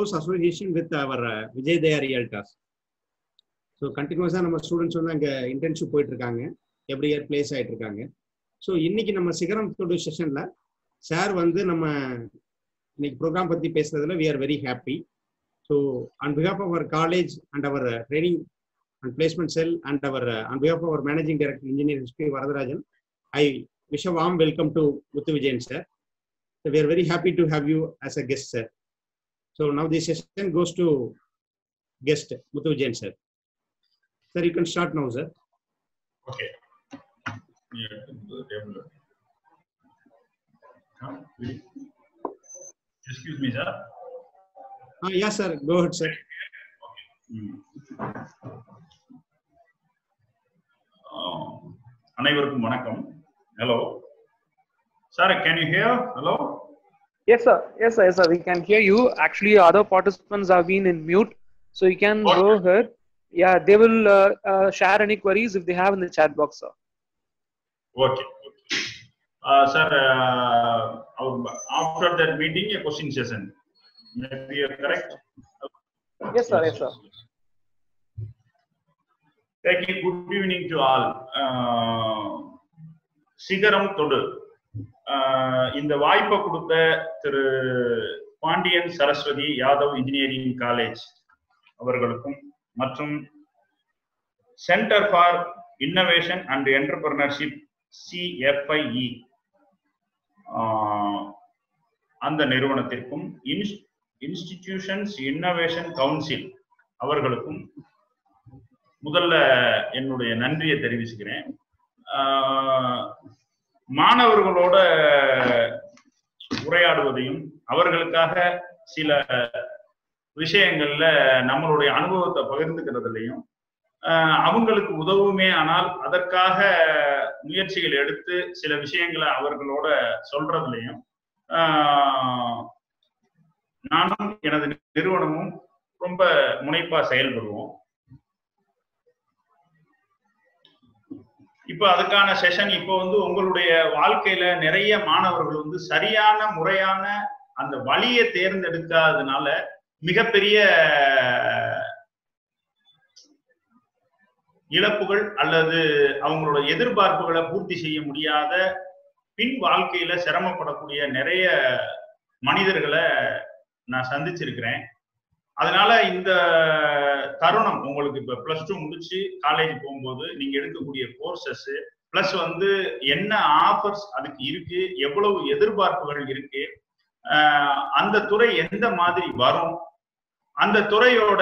Close association with our Vijay Daya realtors so கண்டினியூஸாக நம்ம students வந்து அங்கே இன்டர்ன்ஷிப் போயிட்டு இருக்காங்க எவ்ரி இயர் பிளேஸ் ஆகிட்டு இருக்காங்க ஸோ இன்னைக்கு நம்ம சிகரம் தொடு செஷனில் சார் வந்து நம்ம இன்னைக்கு ப்ரோக்ராம் பற்றி பேசுறதுல we are very happy so on behalf of our college and our training and placement cell and our on behalf of our managing director engineer S P Varadarajan I wish a warm welcome to Muthu Vijayan sir So we are very happy to have you as a guest, sir. So now the session goes to guest Muthu Jain, sir. Sir, you can start now, sir. Okay. Yeah, the table. Huh? Really? Excuse me, sir. Ah, yes, sir. Go ahead, sir. Hmm. Uh, அனைவருக்கும் வணக்கம் hello sir can you hear hello Yes, sir. Yes, sir. Yes, sir. We can hear you. Actually, other participants have been in mute, so you can What? go ahead. Yeah, they will uh, uh, share any queries if they have in the chat box, sir. Okay sir after that meeting a question session maybe correct Yes, sir. Yes, sir. Thank you. Good evening to all. Uh, சிகரம் தொடு Uh, இந்த வாய்ப்பை கொடுத்த Thiru Pandian Saraswathi Yadav engineering college அவர்களுக்கும் மற்றும் centre for innovation and entrepreneurship CFIE அந்த நிறுவனத்திற்கும் institutions innovation council அவர்களுக்கும் முதல்ல என்னுடைய நன்றியை தெரிவிச்சுக்கிறேன் ஆஹ் மாணவர்களோட உரையாடுவதையும் அவர்களுக்காக சில விஷயங்கள்ல நம்மளுடைய அனுபவத்தை பகிர்ந்துக்கிறதுலையும் ஆஹ் அவங்களுக்கு உதவுமே ஆனால் அதற்காக முயற்சிகள் எடுத்து சில விஷயங்களை அவர்களோட சொல்றதுலையும் ஆஹ் நானும் எனது நிறுவனமும் ரொம்ப முனைப்பா செயல்படுவோம் இப்ப அதுக்கான செஷன் இப்போ வந்து உங்களுடைய வாழ்க்கையில நிறைய மாணவர்கள் வந்து சரியான முறையான அந்த வழியை தேர்ந்தெடுக்காததுனால மிகப்பெரிய இழப்புகள் அல்லது அவங்களோட எதிர்பார்ப்புகளை பூர்த்தி செய்ய முடியாத பின் வாழ்க்கையில சிரமப்படக்கூடிய நிறைய மனிதர்களை நான் சந்திச்சிருக்கிறேன் அதனால இந்த தருணம் உங்களுக்கு இப்ப பிளஸ் டூ முடிச்சு காலேஜ் போகும்போது நீங்க எடுக்கக்கூடிய கோர்சஸ் பிளஸ் வந்து என்ன ஆஃபர்ஸ் அதுக்கு இருக்கு எவ்வளவு எதிர்பார்ப்புகள் இருக்கு ஆஹ் அந்த துறை எந்த மாதிரி வரும் அந்த துறையோட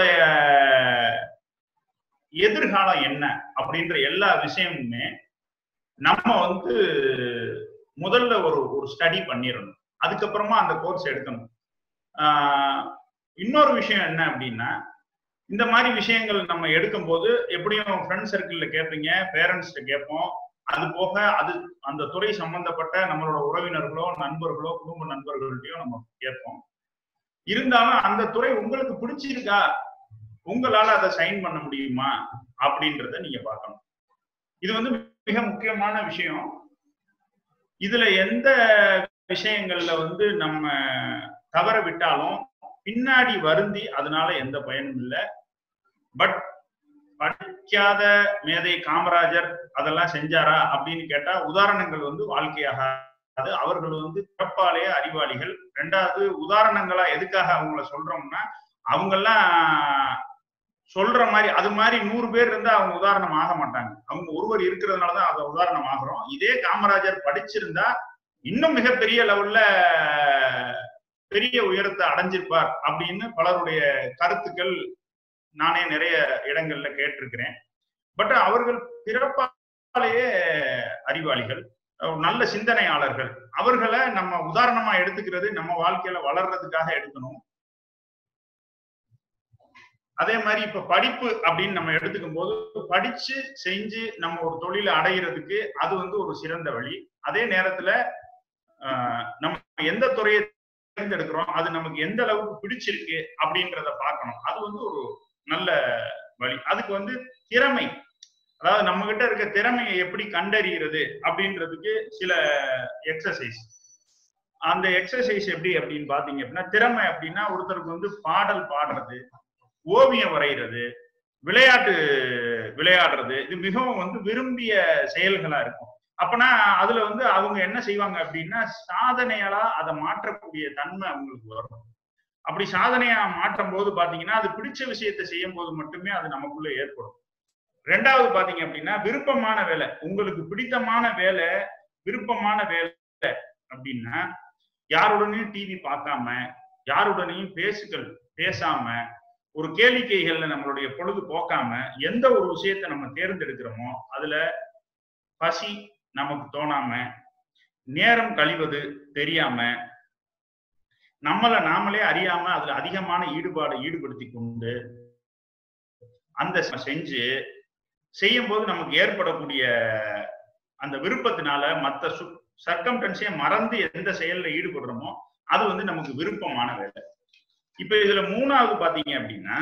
எதிர்காலம் என்ன அப்படின்ற எல்லா விஷயமுமே நம்ம வந்து முதல்ல ஒரு ஒரு ஸ்டடி பண்ணிடணும் அதுக்கப்புறமா அந்த கோர்ஸ் எடுக்கணும் ஆஹ் இன்னொரு விஷயம் என்ன அப்படின்னா இந்த மாதிரி விஷயங்கள் நம்ம எடுக்கும்போது எப்படியும் ஃப்ரெண்ட் சர்க்கிள்ல கேட்பீங்க பேரண்ட்ஸ்கிட்ட கேட்போம் அது போக அது அந்த துறை சம்பந்தப்பட்ட நம்மளோட உறவினர்களோ நண்பர்களோ குடும்ப நண்பர்கள்ட்டையோ நம்ம கேட்போம் இருந்தாலும் அந்த துறை உங்களுக்கு பிடிச்சிருக்கா உங்களால அதை சைன் பண்ண முடியுமா அப்படின்றத நீங்க பார்க்கணும் இது வந்து மிக முக்கியமான விஷயம் இதுல எந்த விஷயங்கள்ல வந்து நம்ம தவற விட்டாலும் பின்னாடி வருந்தி அதனால எந்த பயனும் இல்லை பட் படிக்காத மேதை காமராஜர் அதெல்லாம் செஞ்சாரா அப்படின்னு கேட்டா உதாரணங்கள் வந்து வாழ்க்கையாக அது அவர்கள் வந்து பிறப்பாலேயே அறிவாளிகள் ரெண்டாவது உதாரணங்களா எதுக்காக அவங்கள சொல்றோம்னா அவங்கெல்லாம் சொல்ற மாதிரி அது மாதிரி நூறு பேர் இருந்தா அவங்க உதாரணம் ஆக மாட்டாங்க அவங்க ஒருவர் இருக்கிறதுனாலதான் அதை உதாரணம் ஆகிறோம் இதே காமராஜர் படிச்சிருந்தா இன்னும் மிகப்பெரிய லெவல்ல பெரிய உயரத்தை அடைஞ்சிருப்பார் அப்படின்னு பலருடைய கருத்துக்கள் நானே நிறைய இடங்கள்ல கேட்டிருக்கிறேன் பட் அவர்கள் பிறப்பாலேயே அறிவாளிகள் நல்ல சிந்தனையாளர்கள் அவர்களை நம்ம உதாரணமா எடுத்துக்கிறது நம்ம வாழ்க்கையில வளர்றதுக்காக எடுக்கணும் அதே மாதிரி இப்ப படிப்பு அப்படின்னு நம்ம எடுத்துக்கும் போது படிச்சு செஞ்சு நம்ம ஒரு தொழிலை அடைகிறதுக்கு அது வந்து ஒரு சிறந்த வழி அதே நேரத்துல நம்ம எந்த துறையை தேர்ந்தெடுக்கிறோம் அது நமக்கு எந்த அளவுக்கு பிடிச்சிருக்கு அப்படின்றத பார்க்கணும் அது வந்து ஒரு நல்ல வழி அதுக்கு வந்து திறமை அதாவது நம்ம கிட்ட இருக்க திறமையை எப்படி கண்டறிகிறது அப்படின்றதுக்கு சில எக்ஸசைஸ் அந்த எக்ஸசைஸ் எப்படி அப்படின்னு பாத்தீங்க அப்படின்னா திறமை அப்படின்னா ஒருத்தருக்கு வந்து பாடல் பாடுறது ஓவியம் வரைகிறது விளையாட்டு விளையாடுறது இது மிகவும் வந்து விரும்பிய செயல்களா இருக்கும் அப்பனா அதுல வந்து அவங்க என்ன செய்வாங்க அப்படின்னா சாதனையாலா அதை மாற்றக்கூடிய தன்மை அவங்களுக்கு வரும் அப்படி சாதனையா மாற்றும் போது பாத்தீங்கன்னா அது பிடிச்ச விஷயத்தை செய்யும் போது மட்டுமே அது நமக்குள்ள ஏற்படும் ரெண்டாவது பாத்தீங்க அப்படின்னா விருப்பமான வேலை உங்களுக்கு பிடித்தமான வேலை விருப்பமான வேலை அப்படின்னா யாருடனையும் டிவி பார்க்காம யாருடனையும் பேசுகள் பேசாம ஒரு கேளிக்கைகள்ல நம்மளுடைய பொழுது போக்காம எந்த ஒரு விஷயத்தை நம்ம தேர்ந்தெடுக்கிறோமோ அதுல பசி நமக்கு தோணாம நேரம் கழிவது தெரியாம நம்மளை நாமளே அறியாம அதுல அதிகமான ஈடுபாடு ஈடுபடுத்தி கொண்டு அந்த செஞ்சு செய்யும் போது நமக்கு ஏற்படக்கூடிய அந்த விருப்பத்தினால மற்ற சர்க்கம்டன்ஸே மறந்து எந்த செயல்ல ஈடுபடுறோமோ அது வந்து நமக்கு விருப்பமான வேலை இப்ப இதுல மூணாவது பாத்தீங்க அப்படின்னா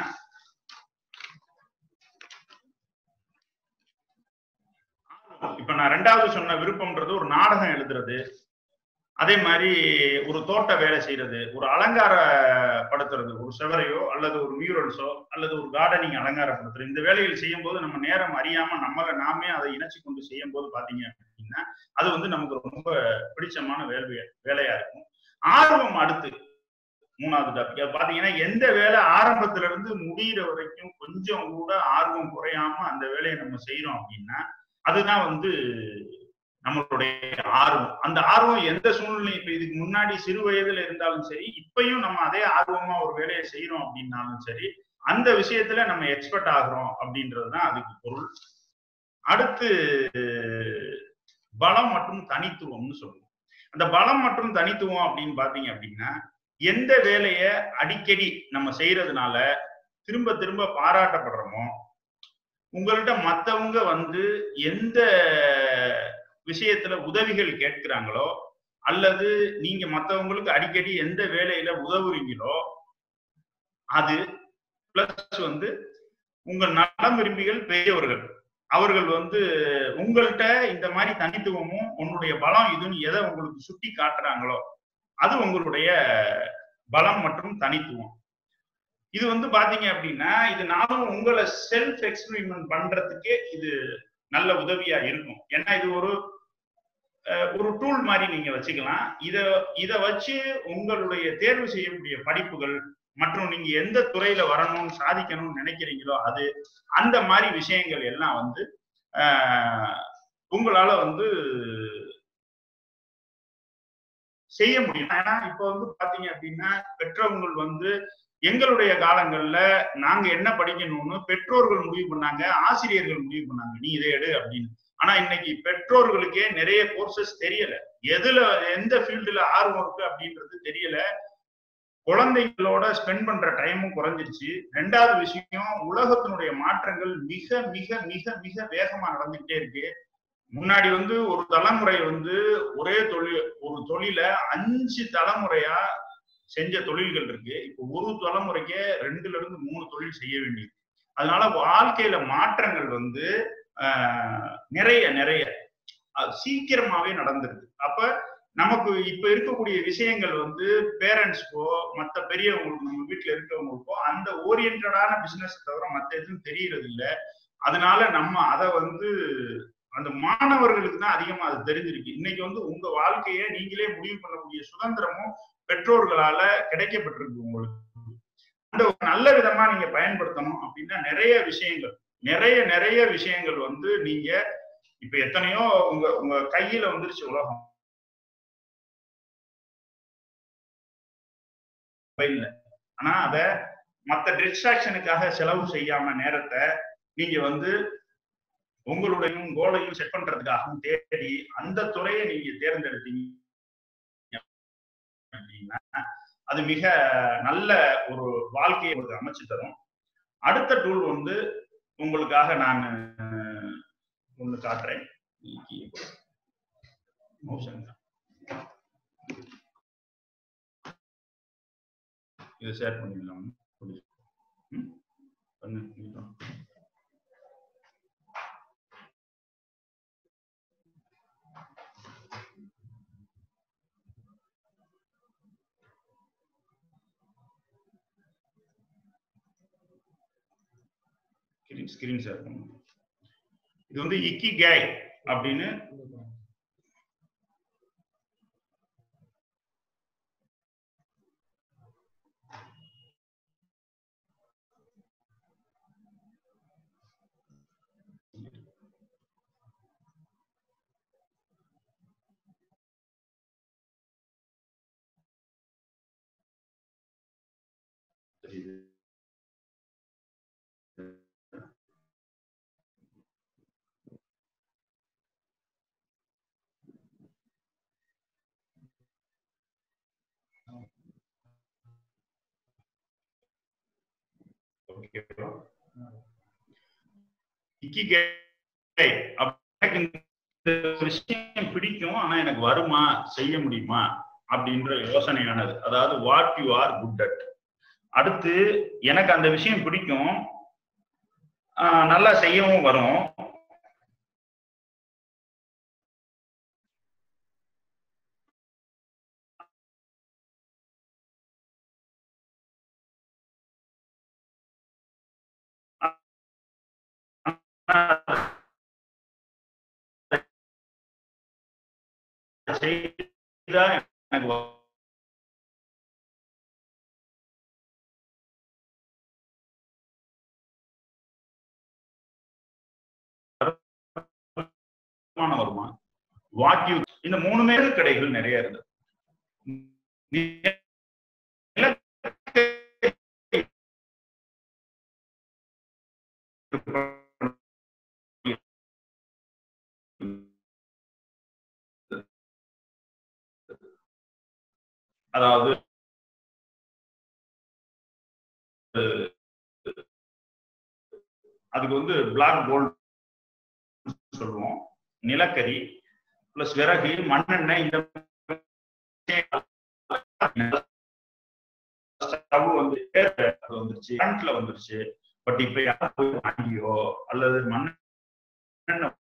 இப்ப நான் ரெண்டாவது சொன்ன விருப்பம்ன்றது ஒரு நாடகம் எழுதுறது அதே மாதிரி ஒரு தோட்ட வேலை செய்யறது ஒரு அலங்காரப்படுத்துறது ஒரு செவரையோ அல்லது ஒரு மியூரல்ஸோ அல்லது ஒரு கார்டனிங் அலங்காரப்படுத்துறது இந்த வேலைகள் செய்யும் போது நம்ம நேரம் அறியாம நம்மளை நாமே அதை இணைச்சு கொண்டு செய்யும் போது பாத்தீங்க அப்படின்னா அது வந்து நமக்கு ரொம்ப பிடிச்சமான வேலை வேலையா இருக்கும் ஆர்வம் அடுத்து மூணாவது டாபிக் அது பாத்தீங்கன்னா எந்த வேலை ஆரம்பத்துல இருந்து முடிகிற வரைக்கும் கொஞ்சம் கூட ஆர்வம் குறையாம அந்த வேலையை நம்ம செய்யறோம் அப்படின்னா அதுதான் வந்து நம்மளுடைய ஆர்வம் அந்த ஆர்வம் எந்த சூழ்நிலை இப்ப இதுக்கு முன்னாடி சிறு வயதுல இருந்தாலும் சரி இப்பயும் நம்ம அதே ஆர்வமா ஒரு வேலையை செய்யறோம் அப்படின்னாலும் சரி அந்த விஷயத்துல நம்ம எக்ஸ்பர்ட் ஆகுறோம் அப்படின்றதுதான் அதுக்கு பொருள் அடுத்து பலம் மற்றும் தனித்துவம்னு சொல்லுவோம் அந்த பலம் மற்றும் தனித்துவம் அப்படின்னு பாத்தீங்க அப்படின்னா எந்த வேலைய அடிக்கடி நம்ம செய்யறதுனால திரும்ப திரும்ப பாராட்டப்படுறோமோ உங்கள்கிட்ட மத்தவங்க வந்து எந்த விஷயத்துல உதவிகள் கேட்கிறாங்களோ அல்லது நீங்க மத்தவங்களுக்கு அடிக்கடி எந்த வேலையில உதவுறீங்களோ அது பிளஸ் வந்து உங்கள் நலம் விரும்பிகள் பெரியவர்கள் அவர்கள் வந்து உங்கள்கிட்ட இந்த மாதிரி தனித்துவமும் உன்னுடைய பலம் இதுன்னு எதை உங்களுக்கு சுட்டி காட்டுறாங்களோ அது உங்களுடைய பலம் மற்றும் தனித்துவம் இது வந்து பாத்தீங்க அப்படின்னா இது நானும் உங்களை செல்ஃப் எக்ஸ்பிரிமெண்ட் பண்றதுக்கே இது நல்ல உதவியா இருக்கும் ஏன்னா இது ஒரு ஒரு டூல் மாதிரி நீங்க வச்சுக்கலாம் இத இத வச்சு உங்களுடைய தேர்வு செய்யக்கூடிய படிப்புகள் மற்றும் நீங்க எந்த துறையில வரணும்னு சாதிக்கணும்னு நினைக்கிறீங்களோ அது அந்த மாதிரி விஷயங்கள் எல்லாம் வந்து உங்களால வந்து செய்ய முடியும் ஏன்னா இப்ப வந்து பாத்தீங்க அப்படின்னா பெற்றவங்கள் வந்து எங்களுடைய காலங்கள்ல நாங்க என்ன படிக்கணும்னு பெற்றோர்கள் முடிவு பண்ணாங்க ஆசிரியர்கள் முடிவு பண்ணாங்க நீ இதை எடு அப்படின்னு ஆனா இன்னைக்கு பெற்றோர்களுக்கே நிறைய கோர்சஸ் தெரியல எதுல எந்த ஃபீல்டுல ஆர்வம் இருக்கு அப்படின்றது தெரியல குழந்தைகளோட ஸ்பெண்ட் பண்ற டைமும் குறைஞ்சிருச்சு ரெண்டாவது விஷயம் உலகத்தினுடைய மாற்றங்கள் மிக மிக மிக மிக வேகமா நடந்துகிட்டே இருக்கு முன்னாடி வந்து ஒரு தலைமுறை வந்து ஒரே தொழில் ஒரு தொழில அஞ்சு தலைமுறையா செஞ்ச தொழில்கள் இருக்கு இப்போ ஒரு தலைமுறைக்கே ரெண்டுல இருந்து மூணு தொழில் செய்ய வேண்டியது அதனால வாழ்க்கையில மாற்றங்கள் வந்து நிறைய நிறைய சீக்கிரமாவே நடந்துருது அப்ப நமக்கு இப்ப இருக்கக்கூடிய விஷயங்கள் வந்து பேரண்ட்ஸ்க்கோ மற்ற பெரியவங்களுக்கு நம்ம வீட்டுல இருக்கவங்களுக்கோ அந்த ஓரியன்டான பிசினஸ் தவிர மற்ற எதுவும் தெரியறது இல்லை அதனால நம்ம அதை வந்து அந்த மாணவர்களுக்கு தான் அதிகமா அது தெரிஞ்சிருக்கு இன்னைக்கு வந்து உங்க வாழ்க்கைய நீங்களே முடிவு பண்ணக்கூடிய சுதந்திரமும் பெற்றோர்களால கிடைக்கப்பட்டிருக்கு உங்களுக்கு அந்த நல்ல விதமா நீங்க பயன்படுத்தணும் அப்படின்னா நிறைய விஷயங்கள் நிறைய நிறைய விஷயங்கள் வந்து நீங்க இப்ப எத்தனையோ உங்க உங்க கையில வந்துருச்சு உலகம் மொபைல்ல ஆனா அத மத்த டிஸ்ட்ராக்ஷனுக்காக செலவு செய்யாம நேரத்தை நீங்க வந்து உங்களுடையும் கோலையும் செட் பண்றதுக்காகவும் தேடி அந்த துறையை நீங்க தேர்ந்தெடுத்தீங்க அப்படின்னா அது மிக நல்ல ஒரு வாழ்க்கையை உங்களுக்கு அமைச்சு தரும் அடுத்த டூல் வந்து உங்களுக்காக நான் ஒண்ணு காட்டுறேன் இதை ஷேர் பண்ணிடலாம் பண்ணு ஸ்கிரீன் ஷேர் பண்ணுங்க இது வந்து இக்கி கேய் அப்படின்னு தெரியுது ஓகேவா இக்கிகை எனக்கு இந்த விஷயம் பிடிக்கும் ஆனா எனக்கு வருமா செய்ய முடியுமா அப்படின்ற யோசனையானது அதாவது what you are good at அடுத்து எனக்கு அந்த விஷயம் பிடிக்கும் ஆஹ் நல்லா செய்யவும் வரும் செய்தா எனக்கு வ- வருமானம் வருமா வாட் யூ இந்த மூணுமே கடைகள் நிறைய இருக்கு அதாவது அதுக்கு வந்து பிளாக் கோல்டு சொல்லுவோம் நிலக்கரி பிளஸ் விறகு மண்ணெண்ணெய் இந்த ஸ்டவ் வந்து அது வந்துருச்சு கரண்ட்ல வந்துருச்சு பட் இப்ப யாரும் போய் வாங்கியோ அல்லது மண்ணெண்ணெய்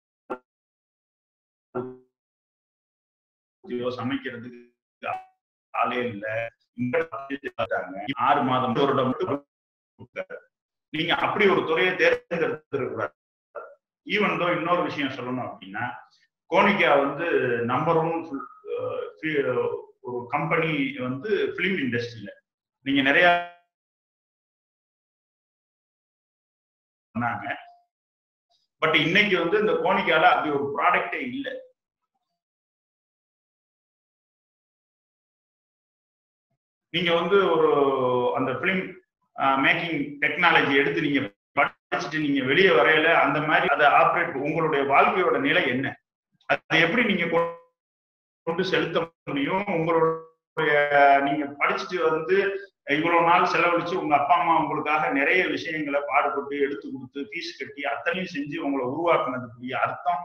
ஊத்தியோ சமைக்கிறதுக்கு ஆளே இல்ல இங்க பார்த்தாங்க. ஆறு மாதம் ஒரு வருடம் கொடுத்தாரு. நீங்க அப்படி ஒரு துறையை தேர்ந்தெடுத்திருக்கிறார் ஈவன் தோ இன்னொரு விஷயம் சொல்லணும் அப்படின்னா கோனிகா வந்து நம்பர் ஒன் ஒரு கம்பெனி வந்து பிலிம் இண்டஸ்ட்ரியில நீங்க நிறைய பண்ணாங்க பட் இன்னைக்கு வந்து இந்த கோனிக்கால அப்படி ஒரு ப்ராடக்டே இல்லை நீங்க வந்து ஒரு அந்த பிலிம் மேக்கிங் டெக்னாலஜி எடுத்து நீங்க படிச்சுட்டு நீங்க வெளியே வரையில அந்த மாதிரி அதை ஆப்ரேட் உங்களுடைய வாழ்க்கையோட நிலை என்ன அதை எப்படி நீங்க கொண்டு செலுத்த முடியும் உங்களுடைய நீங்க படிச்சுட்டு வந்து இவ்வளவு நாள் செலவழிச்சு உங்க அப்பா அம்மா உங்களுக்காக நிறைய விஷயங்களை பாடுபட்டு எடுத்து கொடுத்து ஃபீஸ் கட்டி அத்தனையும் செஞ்சு உங்களை உருவாக்குனதுக்குரிய அர்த்தம்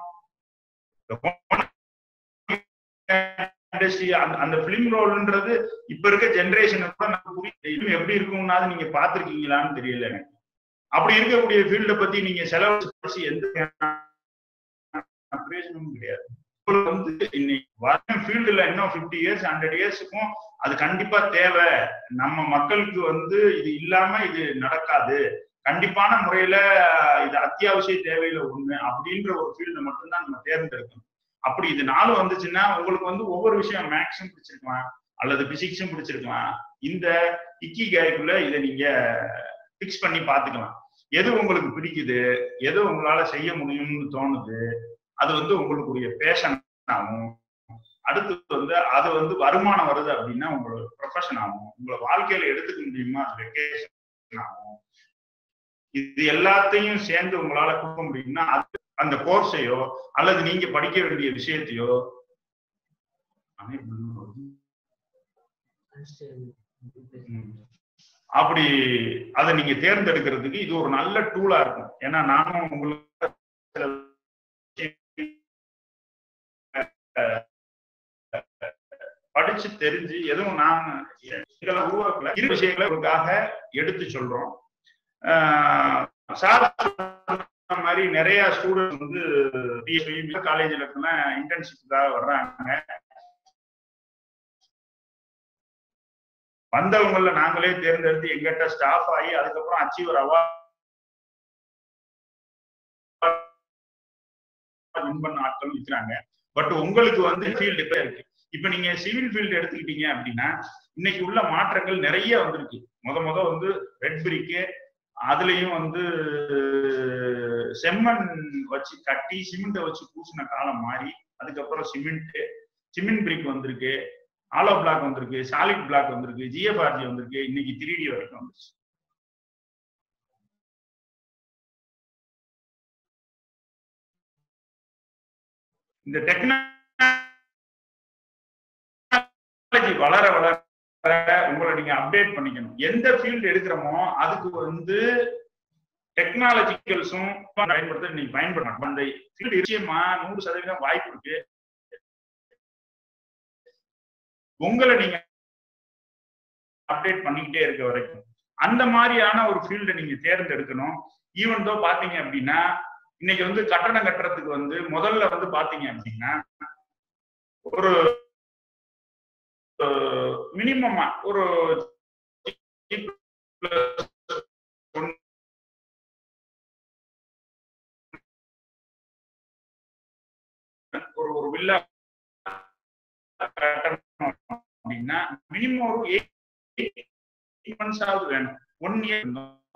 இண்டஸ்ட்ரி அந்த அந்த பிலிம் ரோல்ன்றது இப்ப இருக்க ஜென்ரேஷனுக்கு கூட நமக்கு புரியுது எப்படி இருக்கும்னாலும் நீங்க பாத்திருக்கீங்களான்னு தெரியல எனக்கு அப்படி இருக்கக்கூடிய ஃபீல்ட பத்தி நீங்க செலவழிச்சு எந்த பிரயோஜனமும் கிடையாது வந்து இன்னைக்கு வரும் ஃபீல்டுல இன்னும் பிப்டி இயர்ஸ் ஹண்ட்ரட் இயர்ஸுக்கும் அது கண்டிப்பா தேவை நம்ம மக்களுக்கு வந்து இது இல்லாம இது நடக்காது கண்டிப்பான முறையில இது அத்தியாவசிய தேவையில ஒண்ணு அப்படின்ற ஒரு ஃபீல்டை மட்டும்தான் நம்ம தேர்ந்தெடுக்கணும் அப்படி இது நாலு வந்துச்சுன்னா உங்களுக்கு வந்து ஒவ்வொரு விஷயம் மேக்ஸும் பிடிச்சிருக்கலாம் அல்லது பிசிக்ஸும் பிடிச்சிருக்கலாம் இந்த இக்கி கேக்குள்ள இதை நீங்க பிக்ஸ் பண்ணி பாத்துக்கலாம் எது உங்களுக்கு பிடிக்குது எது உங்களால செய்ய முடியும்னு தோணுது அது வந்து உங்களுக்குரிய பேஷன் ஆகும் அடுத்து வந்து அது வந்து வருமானம் வருது அப்படின்னா உங்களோட ப்ரொஃபஷன் ஆகும் உங்களை வாழ்க்கையில எடுத்துக்க முடியுமா அது வெக்கேஷன் ஆகும் இது எல்லாத்தையும் சேர்ந்து உங்களால கொடுக்க முடியும்னா அது அந்த கோர்ஸையோ அல்லது நீங்க படிக்க வேண்டிய விஷயத்தையோ அப்படி அதை நீங்க தேர்ந்தெடுக்கிறதுக்கு இது ஒரு நல்ல டூலா இருக்கும் ஏன்னா நானும் உங்களுக்கு படிச்சு தெரிஞ்சு எதுவும் நான் இதெல்லாம் உருவாக்கல இரு விஷயங்களை உங்களுக்காக எடுத்து சொல்றோம் சார் மாதிரி நிறைய ஸ்டூடெண்ட் வந்து காலேஜ்ல இருக்க இன்டர்ன்ஷிப்புக்காக வர்றாங்க வந்தவங்கள நாங்களே தேர்ந்தெடுத்து எங்கிட்ட ஸ்டாஃப் ஆகி அதுக்கப்புறம் அச்சீவர் அவார்ட் வின் பண்ண ஆட்களும் இருக்கிறாங்க பட் உங்களுக்கு வந்து ஃபீல்டு இருக்கு இப்ப நீங்க சிவில் ஃபீல்டு எடுத்துக்கிட்டீங்க அப்படின்னா இன்னைக்கு உள்ள மாற்றங்கள் நிறைய வந்திருக்கு முத முத வந்து ரெட் பிரிக்கு அதுலயும் வந்து செம்மண் வச்சு கட்டி சிமெண்ட்டை வச்சு பூசின காலம் மாறி அதுக்கப்புறம் சிமெண்ட் சிமெண்ட் பிரிக் வந்திருக்கு ஆலோ பிளாக் வந்திருக்கு சாலிட் பிளாக் வந்திருக்கு ஜிஎஃப்ஆர்ஜி வந்திருக்கு இன்னைக்கு த்ரீ டி வரைக்கும் வந்துருச்சு இந்த டெக்னாலஜி வளர வளர உங்களை நீங்க அப்டேட் பண்ணிக்கணும் எந்த ஃபீல்டு எடுக்கிறோமோ அதுக்கு வந்து டெக்னாலஜிக்கல்ஸும் பயன்படுத்த நீங்க பயன்படணும் அந்த ஃபீல்டு நிச்சயமா நூறு சதவீதம் வாய்ப்பு இருக்கு உங்களை நீங்க அப்டேட் பண்ணிக்கிட்டே இருக்க வரைக்கும் அந்த மாதிரியான ஒரு ஃபீல்டை நீங்க தேர்ந்தெடுக்கணும் ஈவன் தோ பாத்தீங்க அப்படின்னா இன்னைக்கு வந்து கட்டணம் கட்டுறதுக்கு வந்து முதல்ல வந்து பாத்தீங்க அப்படின்னா ஒரு மினிமமா ஒரு ஒரு ஒரு வில்லா கட்டணும் அப்படின்னா மினிமம் ஒரு எயிட் மந்த்ஸ் ஆகுது வேணும் ஒன் இயர்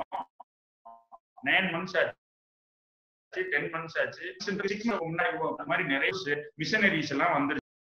நைன் மந்த்ஸ் ஆச்சு டென் மந்த்ஸ் ஆச்சு சிக்ஸ் முன்னாடி அந்த மாதிரி நிறைய மிஷனரிஸ் எல்லாம் வந்துருச்சு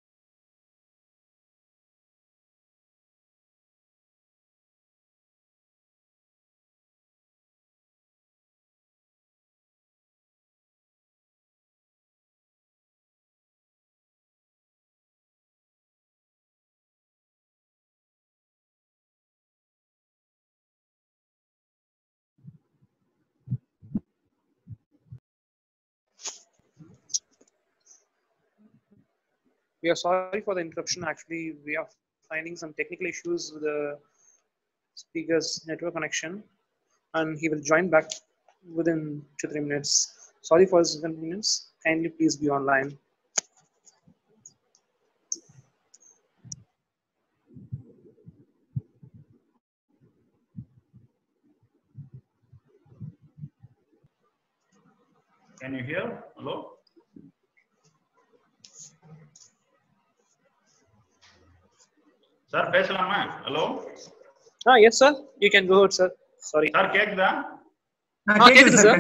We are sorry for the interruption. Actually, we are finding some technical issues with the speaker's network connection, and he will join back within two three minutes. Sorry for his inconvenience. Kindly please be online. Can you hear? Hello? Sir பேசலாமா hello Ah, yes, sir. You can go ahead, sir. Sorry. Sir கேக்குதா ஆ, கேக்குது sir.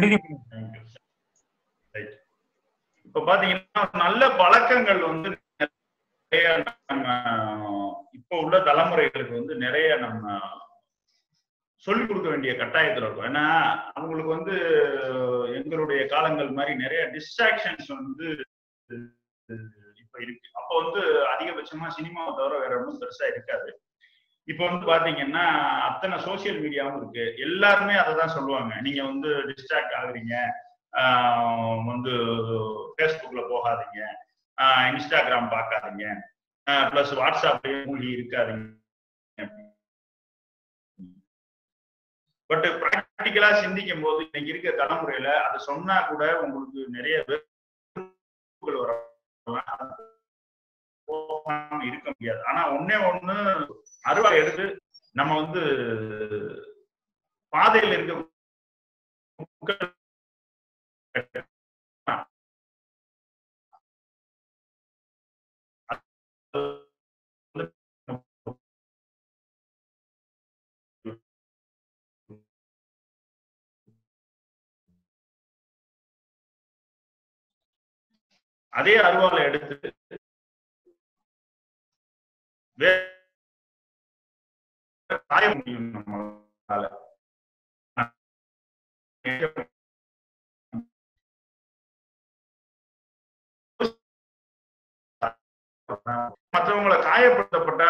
Right இப்ப பாத்தீங்கன்னா நல்ல பழக்கங்கள் வந்து நிறைய நம்ம இப்போ உள்ள தலைமுறைகளுக்கு வந்து நிறைய நம்ம சொல்லிக் கொடுக்க வேண்டிய கட்டாயத்துல இருக்கும் ஏன்னா அவங்களுக்கு வந்து எங்களுடைய காலங்கள் மாதிரி நிறைய டிஸ்ட்ராக்ஷன்ஸ் வந்து இப்ப இருக்கு அப்ப வந்து அதிகபட்சமா சினிமாவை தவிர வேற ஒன்றும் பெருசா இருக்காது இப்ப வந்து பாத்தீங்கன்னா அத்தனை சோசியல் மீடியாவும் இருக்கு எல்லாருமே அதை தான் சொல்லுவாங்க நீங்க வந்து டிஸ்ட்ராக்ட் ஆகுறீங்க ஆஹ் வந்து ஃபேஸ்புக்ல போகாதீங்க ஆஹ் இன்ஸ்டாகிராம் பார்க்காதீங்க பிளஸ் வாட்ஸ்அப்லயே மூழ்கி இருக்காதீங்க பட் ப்ராக்டிக்கலா சிந்திக்கும் போது இன்னைக்கு இருக்க தலைமுறையில அதை சொன்னா கூட உங்களுக்கு நிறைய வெறுப்புகள் வரலாம் போகாம இருக்க முடியாது ஆனா ஒன்னே ஒண்ணு அறுவடை எடுத்து நம்ம வந்து பாதையில் இருக்க முட்கள் அதே அருவாலை எடுத்து வேற காய முடியும் நம்மளால மற்றவங்களை காயப்படுத்தப்பட்டா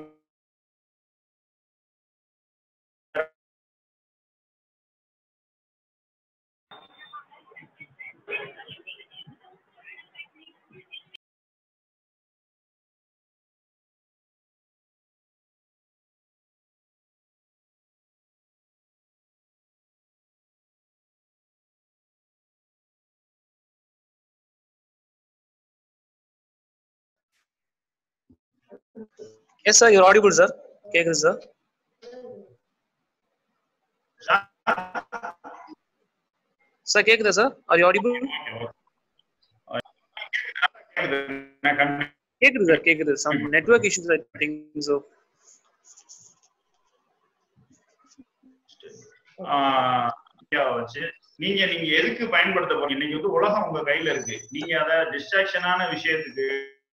Yes, sir. You're audible, sir. கேக்குது sir. Sir, கேக்குதா sir? Are you audible? கேக்குது நான் கண்டி- கேக்குது சார் கேக்குது some network issues I think so ah ஐடியாவை வச்சு நீங்க நீங்க எதுக்கு பயன்படுத்த போறீங்க இன்னைக்கு வந்து உலகம் உங்க கையில இருக்கு நீங்க அத டிஸ்ட்ராக்ஷனான விஷயத்துக்கு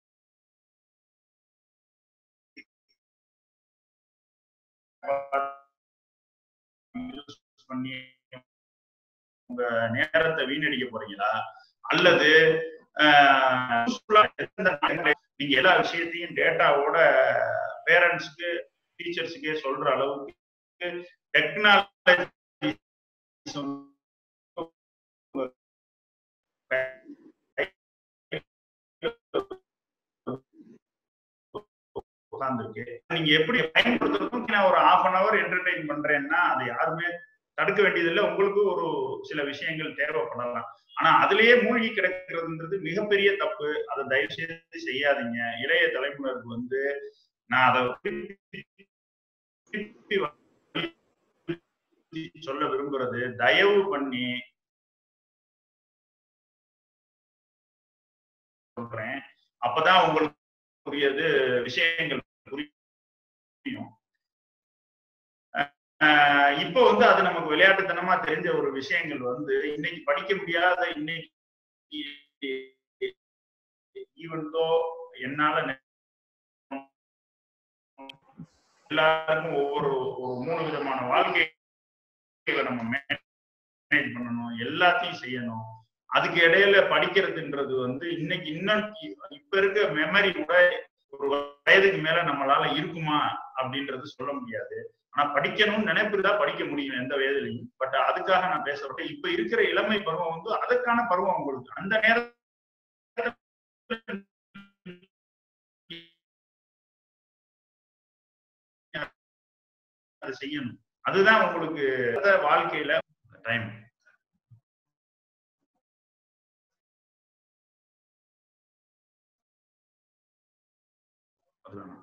use பண்ணி உங்க நேரத்தை வீணடிக்க போறீங்களா அல்லது ஆஹ், useful ஆ எந்த நாளைக்கு நீங்க எல்லா விஷயத்தையும் டேட்டாவோட பேரண்ட்ஸ்க்கு டீச்சர்ஸுக்கே சொல்ற அளவுக்கு டெக்னாலஜி உட்கார்ந்துருக்கு நீங்க எப்படி பயன்படுத்துறதும் நான் ஒரு half அன் அவர் என்டர்டைன் பண்றேன்னா அதை யாருமே தடுக்க வேண்டியதில்லை உங்களுக்கு ஒரு சில விஷயங்கள் தேவைப்படலாம் ஆனா அதுலயே மூழ்கி கிடக்கிறதுன்றது மிகப்பெரிய தப்பு அதை தயவு செய்து செய்யாதீங்க இளைய தலைமுறைக்கு வந்து நான் அதை திருப்பி- திருப்பி சொல்ல விரும்புறது தயவு பண்ணி சொல்றேன் அப்பதான் உங்களுக்கு புரியது விஷயங்கள் புரியும் ஆஹ் இப்போ வந்து அது நமக்கு விளையாட்டுத்தனமா தெரிஞ்ச ஒரு விஷயங்கள் வந்து இன்னைக்கு படிக்க முடியாத இன்னைக்கு ஈவன் தோ என்னால நெ- எல்லாருக்கும் ஒவ்வொரு ஒரு மூணு விதமான வாழ்க்கைகளை நம்ம மேனேஜ் பண்ணணும் எல்லாத்தையும் செய்யணும் அதுக்கு இடையில படிக்கிறதுன்றது வந்து இன்னைக்கு இன்னும் இப்ப இருக்க மெமரி கூட ஒரு வயதுக்கு மேல நம்மளால இருக்குமா அப்படின்றது சொல்ல முடியாது ஆனா படிக்கணும்னு நினைப்பு தான் படிக்க முடியும் எந்த வயதுலையும் பட் அதுக்காக நான் பேசுறேன் இப்ப இருக்கிற இளமை பருவம் வந்து அதற்கான பருவம் உங்களுக்கு அந்த நேரத்துல அதை செய்யணும் அதுதான் உங்களுக்கு வாழ்க்கையில டைம் அதுதான்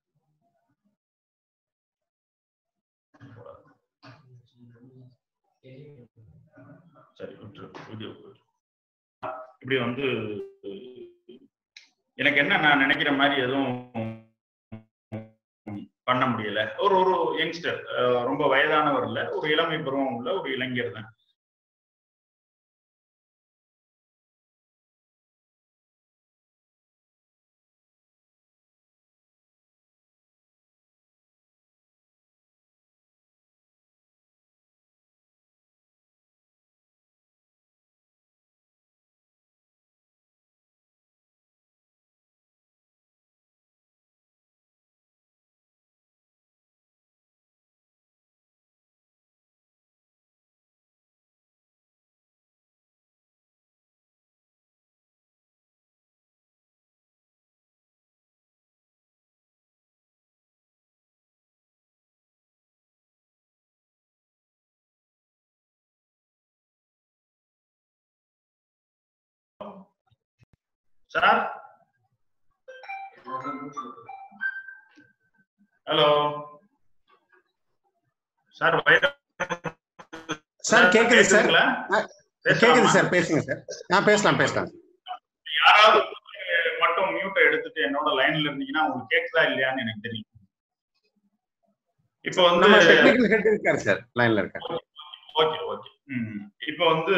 சரி விட்டுரு வீடியோ இப்படி வந்து எனக்கு என்ன நான் நினைக்கிற மாதிரி எதுவும் பண்ண முடியல ஒரு ஒரு யங்ஸ்டர் ரொம்ப வயதானவர் இல்ல ஒரு இளமை பருவம் உள்ள ஒரு இளைஞர் தான் சார் ஹலோ சார் சார் கேக்குது சார் கேக்குதுங்களா? கேக்குது பேசலாமா? சார் பேசுங்க சார் ஆ பேசலாம் பேசலாம் யாராவது மட்டும் மியூட்டை எடுத்துட்டு என்னோட லைன்ல இருந்தீங்கன்னா உங்களுக்கு கேக்குதா இல்லையான்னு எனக்கு தெரியும் இப்போ வந்து நம்ம டெக்னிக்கல் ஹெட் இருக்காரு சார் லைன்ல இருக்காரு ஓகே ஓகே ம் இப்போ வந்து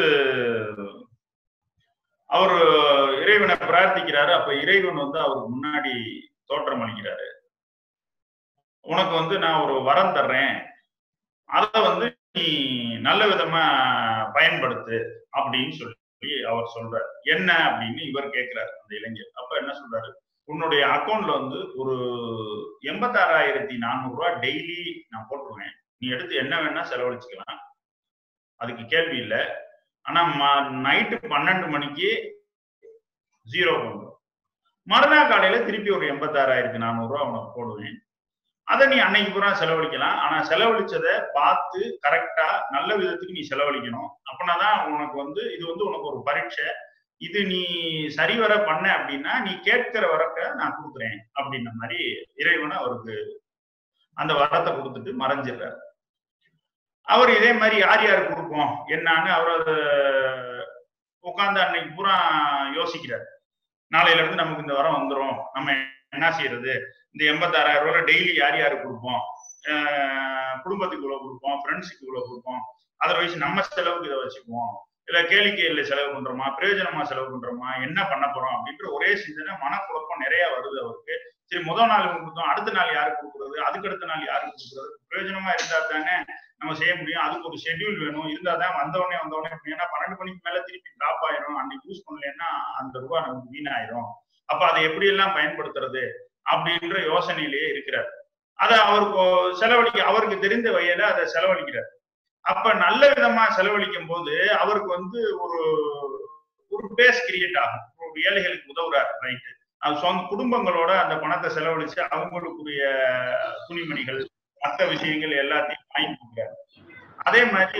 அவர் இறைவனை பிரார்த்திக்கிறாரு அப்ப இறைவன் வந்து அவருக்கு முன்னாடி தோற்றம் அளிக்கிறாரு உனக்கு வந்து நான் ஒரு வரம் தர்றேன் அத வந்து நீ நல்ல விதமா பயன்படுத்து அப்படின்னு சொல்லி அவர் சொல்றாரு என்ன அப்படின்னு இவர் கேட்கிறாரு அந்த இளைஞர் அப்ப என்ன சொல்றாரு உன்னுடைய அக்கௌண்ட்ல வந்து ஒரு எண்பத்தாறாயிரத்தி நானூறு ரூபாய் டெய்லி நான் போட்டுருவேன் நீ எடுத்து என்ன வேணா செலவழிச்சுக்கலாம் அதுக்கு கேள்வி இல்லை ஆனா நைட்டு பன்னெண்டு மணிக்கு ஜீரோ பண்ணும் மறுநாள் காலையில திருப்பி ஒரு எண்பத்தாறாயிரத்தி நானூறு ரூபா உனக்கு போடுவேன் அதை நீ அன்னைக்கு பூரா செலவழிக்கலாம் ஆனா செலவழிச்சதை பார்த்து கரெக்டா நல்ல விதத்துக்கு நீ செலவழிக்கணும் அப்படின்னாதான் உனக்கு வந்து இது வந்து உனக்கு ஒரு பரீட்சை இது நீ சரிவர பண்ண அப்படின்னா நீ கேட்கிற வரக்க நான் கொடுக்குறேன் அப்படின்ன மாதிரி இறைவனை அவருக்கு அந்த வரத்தை கொடுத்துட்டு மறைஞ்சிடுறாரு அவர் இதே மாதிரி யார் யார் கொடுப்போம் என்னான்னு அவர் உட்கார்ந்து அன்னைக்கு பூரா யோசிக்கிறார் நாளையில இருந்து நமக்கு இந்த வாரம் வந்துரும் நம்ம என்ன செய்யறது இந்த எண்பத்தாறாயிரம் ரூபாய் டெய்லி யார் யாருக்கு கொடுப்போம் ஆஹ் குடும்பத்துக்கு இவ்வளவு கொடுப்போம் ஃப்ரெண்ட்ஸுக்கு இவ்வளவு கொடுப்போம் அதர்வைஸ் நம்ம செலவுக்கு இதை வச்சுக்குவோம் இல்ல கேளிக்கையில செலவு பண்றோமா பிரயோஜனமா செலவு பண்றோமா என்ன பண்ண போறோம் அப்படின்ற ஒரே சிந்தனை மனக்குழப்பம் நிறைய வருது அவருக்கு சரி முதல் நாள் கொடுத்தோம் அடுத்த நாள் யாருக்கு கொடுக்குறது அதுக்கு அடுத்த நாள் யாருக்கு கொடுக்குறது பிரயோஜனமா இருந்தா தானே நம்ம செய்ய முடியும் அதுக்கு ஒரு ஷெட்யூல் வேணும் இருந்தா தான் வந்தவொடனே வந்தவொடனே ஏன்னா பன்னெண்டு மணிக்கு மேல திருப்பி டிராப் ஆயிரும் அன்னைக்கு யூஸ் பண்ணலன்னா அந்த ரூபா நமக்கு வீணாயிரும் அப்ப அதை எப்படி எல்லாம் பயன்படுத்துறது அப்படின்ற யோசனையிலேயே இருக்கிறார் அதை அவருக்கு செலவழிக்க அவருக்கு தெரிந்த வகையில அதை செலவழிக்கிறார் அப்ப நல்ல விதமா செலவழிக்கும் போது அவருக்கு வந்து ஒரு ஒரு பேஸ் கிரியேட் ஆகும் ஒரு ஏழைகளுக்கு உதவுறாரு ரைட்டு அது சொந்த குடும்பங்களோட அந்த பணத்தை செலவழிச்சு அவங்களுக்குரிய துணிமணிகள் மற்ற விஷயங்கள் எல்லாத்தையும் வாங்கி கொடுக்குறாரு அதே மாதிரி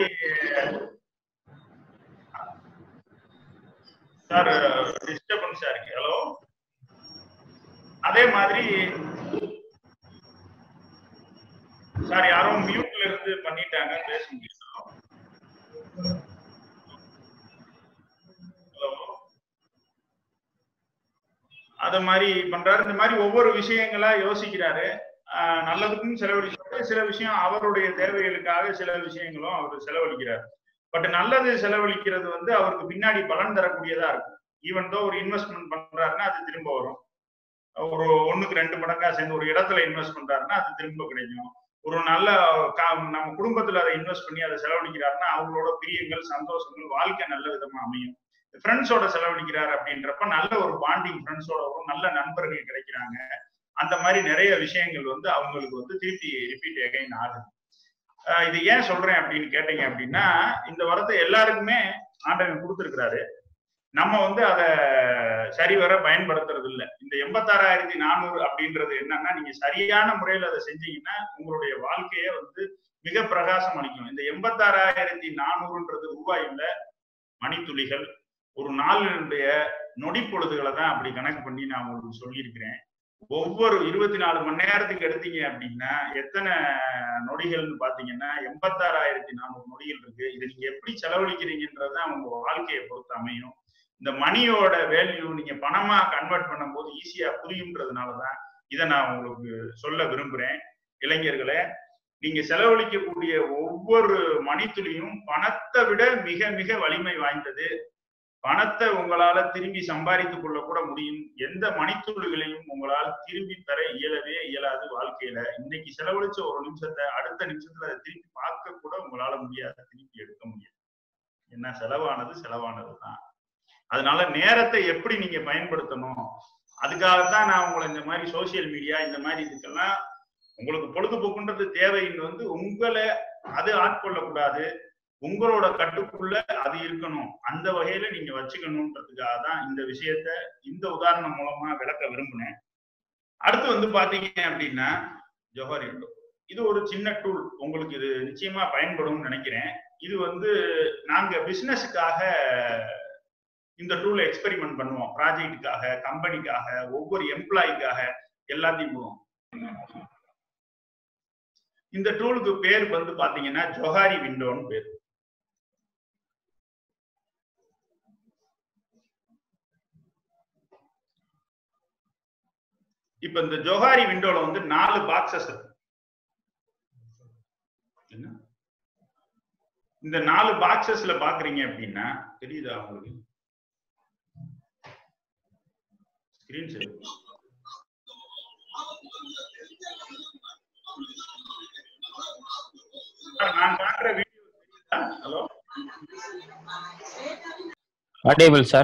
சார் டிஸ்டர்பன்ஸா இருக்கு ஹலோ அதே மாதிரி சார் யாரோ மியூட்ல இருந்து பண்ணிட்டாங்க பேச முடியும் ஹலோ அத மாதிரி பண்றாரு இந்த மாதிரி ஒவ்வொரு விஷயங்களா யோசிக்கிறாரு ஆஹ் நல்லதுக்கும் செலவழிக்கிறாரு சில விஷயம் அவருடைய தேவைகளுக்காக சில விஷயங்களும் அவர் செலவழிக்கிறார் பட் நல்லது செலவழிக்கிறது வந்து அவருக்கு பின்னாடி பலன் தரக்கூடியதா இருக்கும் ஈவன் தோ ஒரு இன்வெஸ்ட்மெண்ட் பண்றாருன்னா அது திரும்ப வரும் ஒரு ஒண்ணுக்கு ரெண்டு மடங்கா சேர்ந்து ஒரு இடத்துல இன்வெஸ்ட் பண்றாருன்னா அது திரும்ப கிடைக்கும் ஒரு நல்ல கா- நம்ம குடும்பத்துல அதை இன்வெஸ்ட் பண்ணி அதை செலவழிக்கிறாருன்னா அவங்களோட பிரியங்கள் சந்தோஷங்கள் வாழ்க்கை நல்ல விதமா அமையும் ஃப்ரெண்ட்ஸோட செலவழிக்கிறார் அப்படின்றப்ப நல்ல ஒரு பாண்டிங் ஃப்ரெண்ட்ஸோட வரும் நல்ல நண்பர்கள் கிடைக்கிறாங்க அந்த மாதிரி நிறைய விஷயங்கள் வந்து அவங்களுக்கு வந்து திருப்பி ரிப்பீட் எகைன் ஆகுது ஆஹ் இது ஏன் சொல்றேன் அப்படின்னு கேட்டீங்க அப்படின்னா இந்த வரத்தை எல்லாருக்குமே ஆண்டவன் கொடுத்துருக்கிறாரு நம்ம வந்து அதை சரிவர பயன்படுத்துறது இல்லை இந்த எண்பத்தாறாயிரத்தி நானூறு அப்படின்றது என்னன்னா நீங்க சரியான முறையில் அதை செஞ்சீங்கன்னா உங்களுடைய வாழ்க்கையே வந்து மிக பிரகாசம் அளிக்கும் இந்த எண்பத்தாறாயிரத்தி நானூறுன்றது ரூபாய் இல்ல மணித்துளிகள் ஒரு நாளினுடைய நொடி பொழுதுகளை தான் அப்படி கணக்கு பண்ணி நான் உங்களுக்கு சொல்லியிருக்கிறேன் ஒவ்வொரு இருபத்தி நாலு மணி நேரத்துக்கு எடுத்தீங்க அப்படின்னா எத்தனை நொடிகள்னு பாத்தீங்கன்னா எண்பத்தாறாயிரத்தி நானூறு நொடிகள் இருக்கு இதை நீங்க எப்படி செலவழிக்கிறீங்கன்றது உங்க வாழ்க்கையை பொறுத்து அமையும் இந்த மணியோட வேல்யூ நீங்க பணமா கன்வெர்ட் பண்ணும்போது ஈஸியா புரியுன்றதுனாலதான் இதை நான் உங்களுக்கு சொல்ல விரும்புறேன் இளைஞர்களே நீங்க செலவழிக்கக்கூடிய ஒவ்வொரு மணித்துளியும் பணத்தை விட மிக மிக வலிமை வாய்ந்தது பணத்தை உங்களால திரும்பி சம்பாதித்துக் கொள்ள கூட முடியும் எந்த மணித்துளிகளையும் உங்களால் திரும்பி பெற இயலவே இயலாது வாழ்க்கையில இன்னைக்கு செலவழிச்ச ஒரு நிமிஷத்தை அடுத்த நிமிஷத்துல அதை திருப்பி பார்க்க கூட உங்களால முடியாது திருப்பி எடுக்க முடியாது என்ன செலவானது செலவானது தான் அதனால நேரத்தை எப்படி நீங்க பயன்படுத்தணும் அதுக்காகத்தான் நான் உங்களை இந்த மாதிரி சோசியல் மீடியா இந்த மாதிரி இதுக்கெல்லாம் உங்களுக்கு பொழுதுபோக்குன்றது தேவைன்னு வந்து உங்களை அது ஆட்கொள்ளக்கூடாது உங்களோட கட்டுக்குள்ள அது இருக்கணும் அந்த வகையில நீங்க வச்சுக்கணுன்றதுக்காக தான் இந்த விஷயத்த இந்த உதாரணம் மூலமா விளக்க விரும்பினேன் அடுத்து வந்து பாத்தீங்க அப்படின்னா ஜோஹர் இண்டோ இது ஒரு சின்ன டூல் உங்களுக்கு இது நிச்சயமா பயன்படும்னு நினைக்கிறேன் இது வந்து நாங்க பிசினஸுக்காக இந்த டூலை எக்ஸ்பெரிமெண்ட் பண்ணுவோம் ப்ராஜெக்டுக்காக கம்பெனிக்காக ஒவ்வொரு எம்ப்ளாய்க்காக எல்லாத்தையும் போவோம் இந்த டூலுக்கு பேர் வந்து பாத்தீங்கன்னா ஜொஹாரி விண்டோன்னு பேர் இப்ப இந்த ஜொஹாரி விண்டோல வந்து நாலு பாக்ஸஸ் இருக்கு என்ன இந்த நாலு பாக்ஸஸ்ல பாக்குறீங்க அப்படின்னா தெரியுதா உங்களுக்கு ஸ்கிரீன் ஷேர் நான் காட்டுற video hello audible sir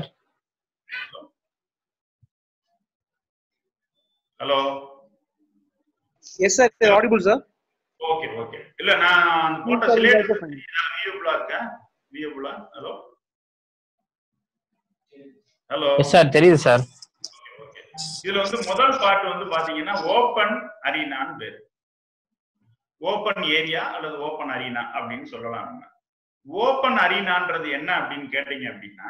hello Yes, sir. They're audible, sir. Okay okay இல்ல நான் அந்த போட்ட Sir, சிலேட் also fine. வியூபிளா இருக்கா வியூபிளா ஹலோ ஹலோ yes sir தெரியுது சார் ஓகே இதுல வந்து முதல் பார்ட் வந்து பாத்தீங்கன்னா ஓபன் அரீனான்னு பேரு ஓபன் ஏரியா அல்லது ஓபன் அரீனா அப்படின்னு சொல்லலாம் நம்ம ஓபன் அரீனான்றது என்ன அப்படின்னு கேட்டீங்க அப்படின்னா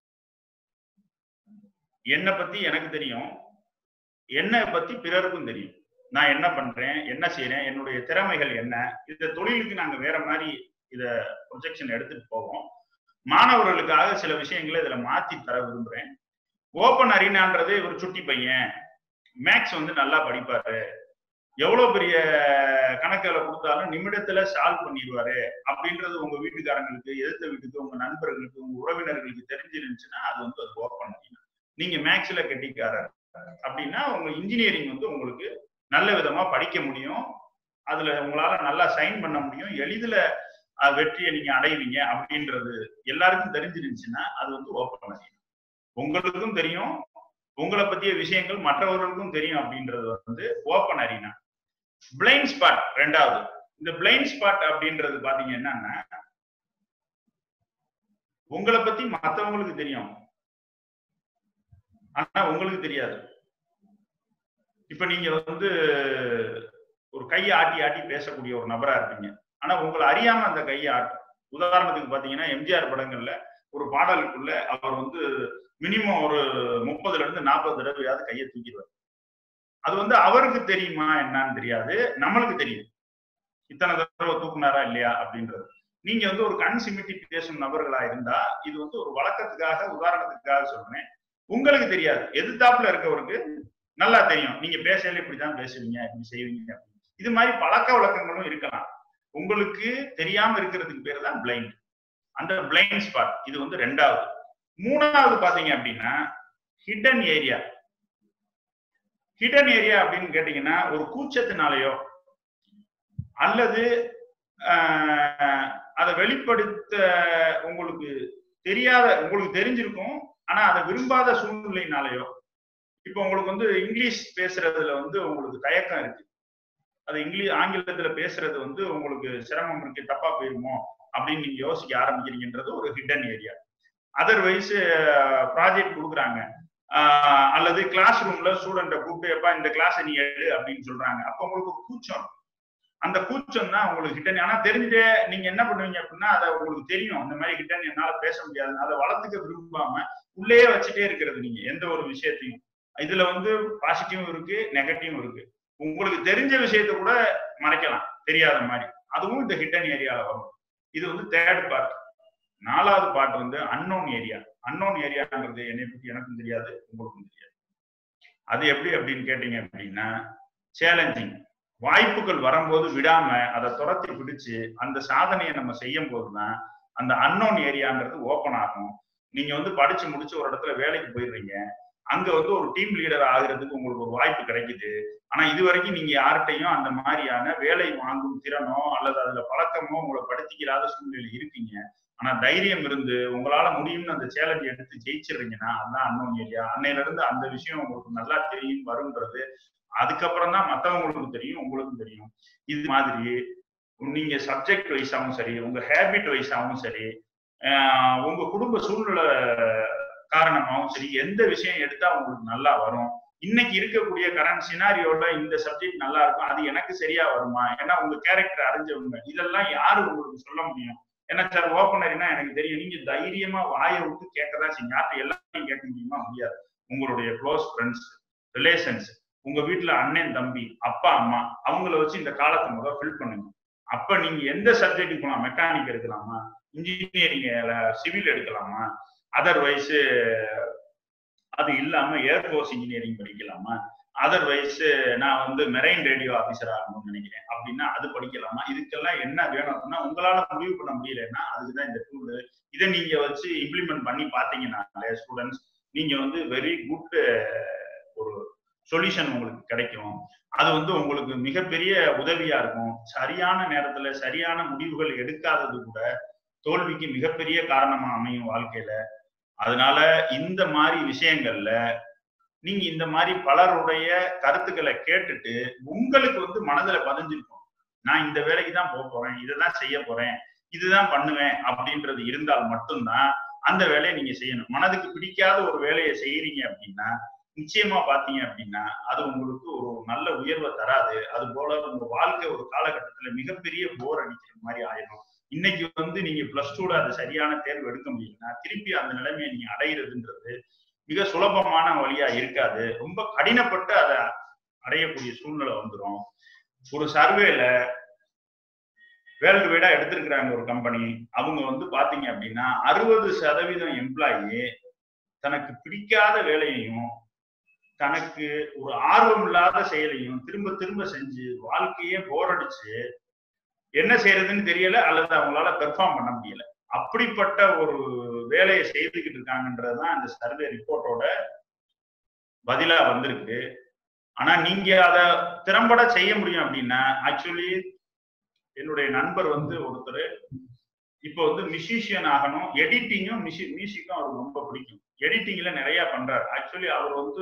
என்னை பத்தி எனக்கு தெரியும் என்னை பத்தி பிறருக்கும் தெரியும் நான் என்ன பண்றேன் என்ன செய்யறேன் என்னுடைய திறமைகள் என்ன இந்த தொழிலுக்கு நாங்க வேற மாதிரி இத ப்ரொஜெக்ஷன் எடுத்துட்டு போவோம் மாணவர்களுக்காக சில விஷயங்களை இதுல மாத்தி தர விரும்புறேன் ஓப்பன் அரினான்றது இவர் சுட்டி பையன் மேக்ஸ் வந்து நல்லா படிப்பாரு எவ்வளவு பெரிய கணக்குகளை கொடுத்தாலும் நிமிடத்துல சால்வ் பண்ணிடுவாரு அப்படின்றது உங்க வீட்டுக்காரங்களுக்கு எதிர்த்த வீட்டுக்கு உங்க நண்பர்களுக்கு உங்க உறவினர்களுக்கு தெரிஞ்சிருந்துச்சுன்னா அது வந்து அது ஓப்பன் அரினா நீங்க மேக்ஸ்ல கெட்டிக்காரர் அப்படின்னா உங்க இன்ஜினியரிங் வந்து உங்களுக்கு நல்ல விதமா படிக்க முடியும் அதுல உங்களால நல்லா சைன் பண்ண முடியும் எளிதில் அஹ், வெற்றியை நீங்க அடைவீங்க அப்படின்றது எல்லாருக்கும் தெரிஞ்சிருந்துச்சுன்னா அது வந்து ஓப்பன் அரினா உங்களுக்கும் தெரியும் உங்களை பத்திய விஷயங்கள் மற்றவர்களுக்கும் தெரியும் அப்படின்றது வந்து ஓப்பன் அரினா பிளைண்ட் ஸ்பாட் ரெண்டாவது இந்த பிளைண்ட் ஸ்பாட் அப்படின்றது பாத்தீங்க என்னன்னா உங்களை பத்தி மத்தவங்களுக்கு தெரியும் ஆனா உங்களுக்கு தெரியாது இப்ப நீங்க வந்து ஒரு கையை ஆட்டி ஆட்டி பேசக்கூடிய ஒரு நபரா இருப்பீங்க ஆனா உங்களை அறியாம அந்த கையை ஆட்டும் உதாரணத்துக்கு பாத்தீங்கன்னா எம்ஜிஆர் படங்கள்ல ஒரு பாடலுக்குள்ள அவர் வந்து மினிமம் ஒரு முப்பதுல இருந்து நாற்பது தடவையாவது கையை தூக்கிடுவார் அது வந்து அவருக்கு தெரியுமா என்னன்னு தெரியாது நம்மளுக்கு தெரியும் இத்தனை தடவை தூக்குனாரா இல்லையா அப்படின்றது நீங்க வந்து ஒரு கண் சிமிட்டி பேசும் நபர்களா இருந்தா இது வந்து ஒரு வழக்கத்துக்காக உதாரணத்துக்காக சொல்றேன் உங்களுக்கு தெரியாது எதிர்த்தாப்புல இருக்கவருக்கு நல்லா தெரியும் நீங்க பேசல இப்படிதான் பேசுவீங்க இப்படி செய்வீங்க அப்படின்னு. இது மாதிரி பழக்க வழக்கங்களும் இருக்கலாம் உங்களுக்கு தெரியாம இருக்கிறதுக்கு பேர் தான் பிளைண்ட் அந்த பிளைண்ட் ஸ்பாட் இது வந்து ரெண்டாவது மூணாவது பாத்தீங்க அப்படின்னா ஹிடன் ஏரியா ஹிடன் ஏரியா அப்படின்னு கேட்டீங்கன்னா ஒரு கூச்சத்தினாலேயோ அல்லது ஆஹ், அதை வெளிப்படுத்த உங்களுக்கு தெரியாத உங்களுக்கு தெரிஞ்சிருக்கும் ஆனா அதை விரும்பாத சூழ்நிலையினாலேயோ இப்போ உங்களுக்கு வந்து இங்கிலீஷ் பேசுறதுல வந்து உங்களுக்கு தயக்கம் இருக்கு அது இங்கிலீஷ் ஆங்கிலத்துல பேசுறது வந்து உங்களுக்கு சிரமம் இருக்கு தப்பா போயிருமோ அப்படின்னு நீங்க யோசிக்க ஆரம்பிக்கிறீங்கன்றது ஒரு ஹிடன் ஏரியா அதர்வைஸ் ப்ராஜெக்ட் கொடுக்குறாங்க ஆஹ் அல்லது கிளாஸ் ரூம்ல ஸ்டூடெண்ட்டை கூப்பிட்டு எப்பா இந்த கிளாஸ் நீ எடு அப்படின்னு சொல்றாங்க அப்ப உங்களுக்கு ஒரு கூச்சம் அந்த கூச்சம் தான் உங்களுக்கு ஹிட்டன் ஆனா தெரிஞ்சுட்டே நீங்க என்ன பண்ணுவீங்க அப்படின்னா அதை உங்களுக்கு தெரியும் இந்த மாதிரி ஹிட்டன் என்னால பேச முடியாது அதை வளர்த்துக்க விரும்பாம உள்ளேயே வச்சுட்டே இருக்கிறது நீங்க எந்த ஒரு விஷயத்தையும் இதுல வந்து பாசிட்டிவும் இருக்கு நெகட்டிவும் இருக்கு உங்களுக்கு தெரிஞ்ச விஷயத்த கூட மறைக்கலாம் தெரியாத மாதிரி அதுவும் இந்த ஹிட்டன் ஏரியால வரும் இது வந்து தேர்ட் பார்ட் நாலாவது பார்ட் வந்து அன்னோன் ஏரியா அன்னோன் ஏரியாங்கிறது என்னை பத்தி எனக்கும் தெரியாது உங்களுக்கும் தெரியாது அது எப்படி அப்படின்னு கேட்டீங்க அப்படின்னா சேலஞ்சிங் வாய்ப்புகள் வரும்போது விடாம அதை துரத்தி பிடிச்சு அந்த சாதனையை நம்ம செய்யும் போதுதான் அந்த அன்னோன் ஏரியான்றது ஓப்பன் ஆகும் நீங்க வந்து படிச்சு முடிச்சு ஒரு இடத்துல வேலைக்கு போயிடுறீங்க அங்க வந்து ஒரு டீம் லீடர் ஆகுறதுக்கு உங்களுக்கு ஒரு வாய்ப்பு கிடைக்குது ஆனா இது வரைக்கும் நீங்க யார்கிட்டையும் அந்த மாதிரியான வேலை வாங்கும் திறனோ அல்லது அதுல பழக்கமோ உங்களை படுத்திக்கிறாத சூழ்நிலை இருக்கீங்க ஆனா தைரியம் இருந்து உங்களால முடியும்னு அந்த சேலஞ்ச் எடுத்து ஜெயிச்சிடுறீங்கன்னா அதான் அன்னோன் ஏரியா அன்னையில இருந்து அந்த விஷயம் உங்களுக்கு நல்லா தெரியும் வரும்ன்றது அதுக்கப்புறம் தான் மத்தவங்களுக்கும் தெரியும் உங்களுக்கும் தெரியும் இது மாதிரி நீங்க சப்ஜெக்ட் வைஸாவும் சரி உங்க ஹேபிட் வைஸாவும் சரி ஆஹ் உங்க குடும்ப சூழ்நிலை காரணமாகவும் சரி எந்த விஷயம் எடுத்தா உங்களுக்கு நல்லா வரும் இன்னைக்கு இருக்கக்கூடிய கரண்ட் சினாரியோட இந்த சப்ஜெக்ட் நல்லா இருக்கும் அது எனக்கு சரியா வருமா ஏன்னா உங்க கேரக்டர் அறிஞ்சவங்க இதெல்லாம் யாரு உங்களுக்கு சொல்ல முடியும் ஏன்னா சார் ஓப்பனர்னா எனக்கு தெரியும் நீங்க தைரியமா வாயை விட்டு கேட்கதான் செய்யுங்க யார்கிட்ட எல்லாத்தையும் கேட்க முடியுமா முடியாது உங்களுடைய க்ளோஸ் ஃப்ரெண்ட்ஸ் ரிலேஷன்ஸ் உங்க வீட்டுல அண்ணன் தம்பி அப்பா அம்மா அவங்கள வச்சு இந்த காலத்தை முதல் ஃபில் பண்ணுங்க அப்ப நீங்க எந்த சப்ஜெக்ட் போலாம் மெக்கானிக் எடுக்கலாமா இன்ஜினியரிங் சிவில் எடுக்கலாமா அதர்வைஸ் அது இல்லாம ஏர்ஃபோர்ஸ் இன்ஜினியரிங் படிக்கலாமா அதர்வைஸ் நான் வந்து மெரைன் ரேடியோ ஆபீசர் ஆகணும்னு நினைக்கிறேன் அப்படின்னா அது படிக்கலாமா இதுக்கெல்லாம் என்ன வேணும் அப்படின்னா உங்களால முடிவு பண்ண முடியலன்னா அதுக்குதான் இந்த டூல் இதை நீங்க வச்சு இம்ப்ளிமெண்ட் பண்ணி பாத்தீங்கன்னாலே ஸ்டூடெண்ட்ஸ் நீங்க வந்து வெரி குட் ஒரு சொல்யூஷன் உங்களுக்கு கிடைக்கும் அது வந்து உங்களுக்கு மிகப்பெரிய உதவியா இருக்கும் சரியான நேரத்துல சரியான முடிவுகள் எடுக்காதது கூட தோல்விக்கு மிகப்பெரிய காரணமா அமையும் வாழ்க்கையில அதனால இந்த மாதிரி விஷயங்கள்ல நீங்க இந்த மாதிரி பலருடைய கருத்துக்களை கேட்டுட்டு உங்களுக்கு வந்து மனதுல பதிஞ்சிருக்கும் நான் இந்த வேலைக்கு தான் போக போறேன் இதைதான் செய்ய போறேன் இதுதான் பண்ணுவேன் அப்படின்றது இருந்தால் மட்டும்தான் அந்த வேலையை நீங்க செய்யணும் மனதுக்கு பிடிக்காத ஒரு வேலையை செய்யறீங்க அப்படின்னா நிச்சயமா பாத்தீங்க அப்படின்னா அது உங்களுக்கு ஒரு நல்ல உயர்வை தராது அது போல உங்க வாழ்க்கை ஒரு காலகட்டத்துல மிகப்பெரிய போர் அடிக்கிற மாதிரி ஆயிடும் இன்னைக்கு வந்து நீங்க பிளஸ் டூல அது சரியான தேர்வு எடுக்க முடியலன்னா திருப்பி அந்த நிலைமையை நீங்க அடையிறதுன்றது மிக சுலபமான வழியா இருக்காது ரொம்ப கடினப்பட்டு அதை அடையக்கூடிய சூழ்நிலை வந்துடும் ஒரு சர்வேல வேர்ல்டு வைடா எடுத்திருக்கிறாங்க ஒரு கம்பெனி அவங்க வந்து பாத்தீங்க அப்படின்னா அறுபது சதவீதம் எம்ப்ளாயி தனக்கு பிடிக்காத வேலையையும் தனக்கு ஒரு ஆர்வம் இல்லாத செயலையும் திரும்ப திரும்ப செஞ்சு வாழ்க்கையே போர் அடிச்சு என்ன செய்யறதுன்னு தெரியல அல்லது அவங்களால பெர்ஃபார்ம் பண்ண முடியல அப்படிப்பட்ட ஒரு வேலையை செய்துக்கிட்டு இருக்காங்கன்றதுதான் இந்த சர்வே ரிப்போர்ட்டோட பதிலா வந்திருக்கு ஆனா நீங்க அத திறம்பட செய்ய முடியும் அப்படின்னா ஆக்சுவலி என்னுடைய நண்பர் வந்து ஒருத்தர் இப்போ வந்து மியூசிஷியன் ஆகணும் எடிட்டிங்கும் மியூசிக்கும் அவருக்கு ரொம்ப பிடிக்கும் எடிட்டிங்ல நிறைய பண்றாரு ஆக்சுவலி அவர் வந்து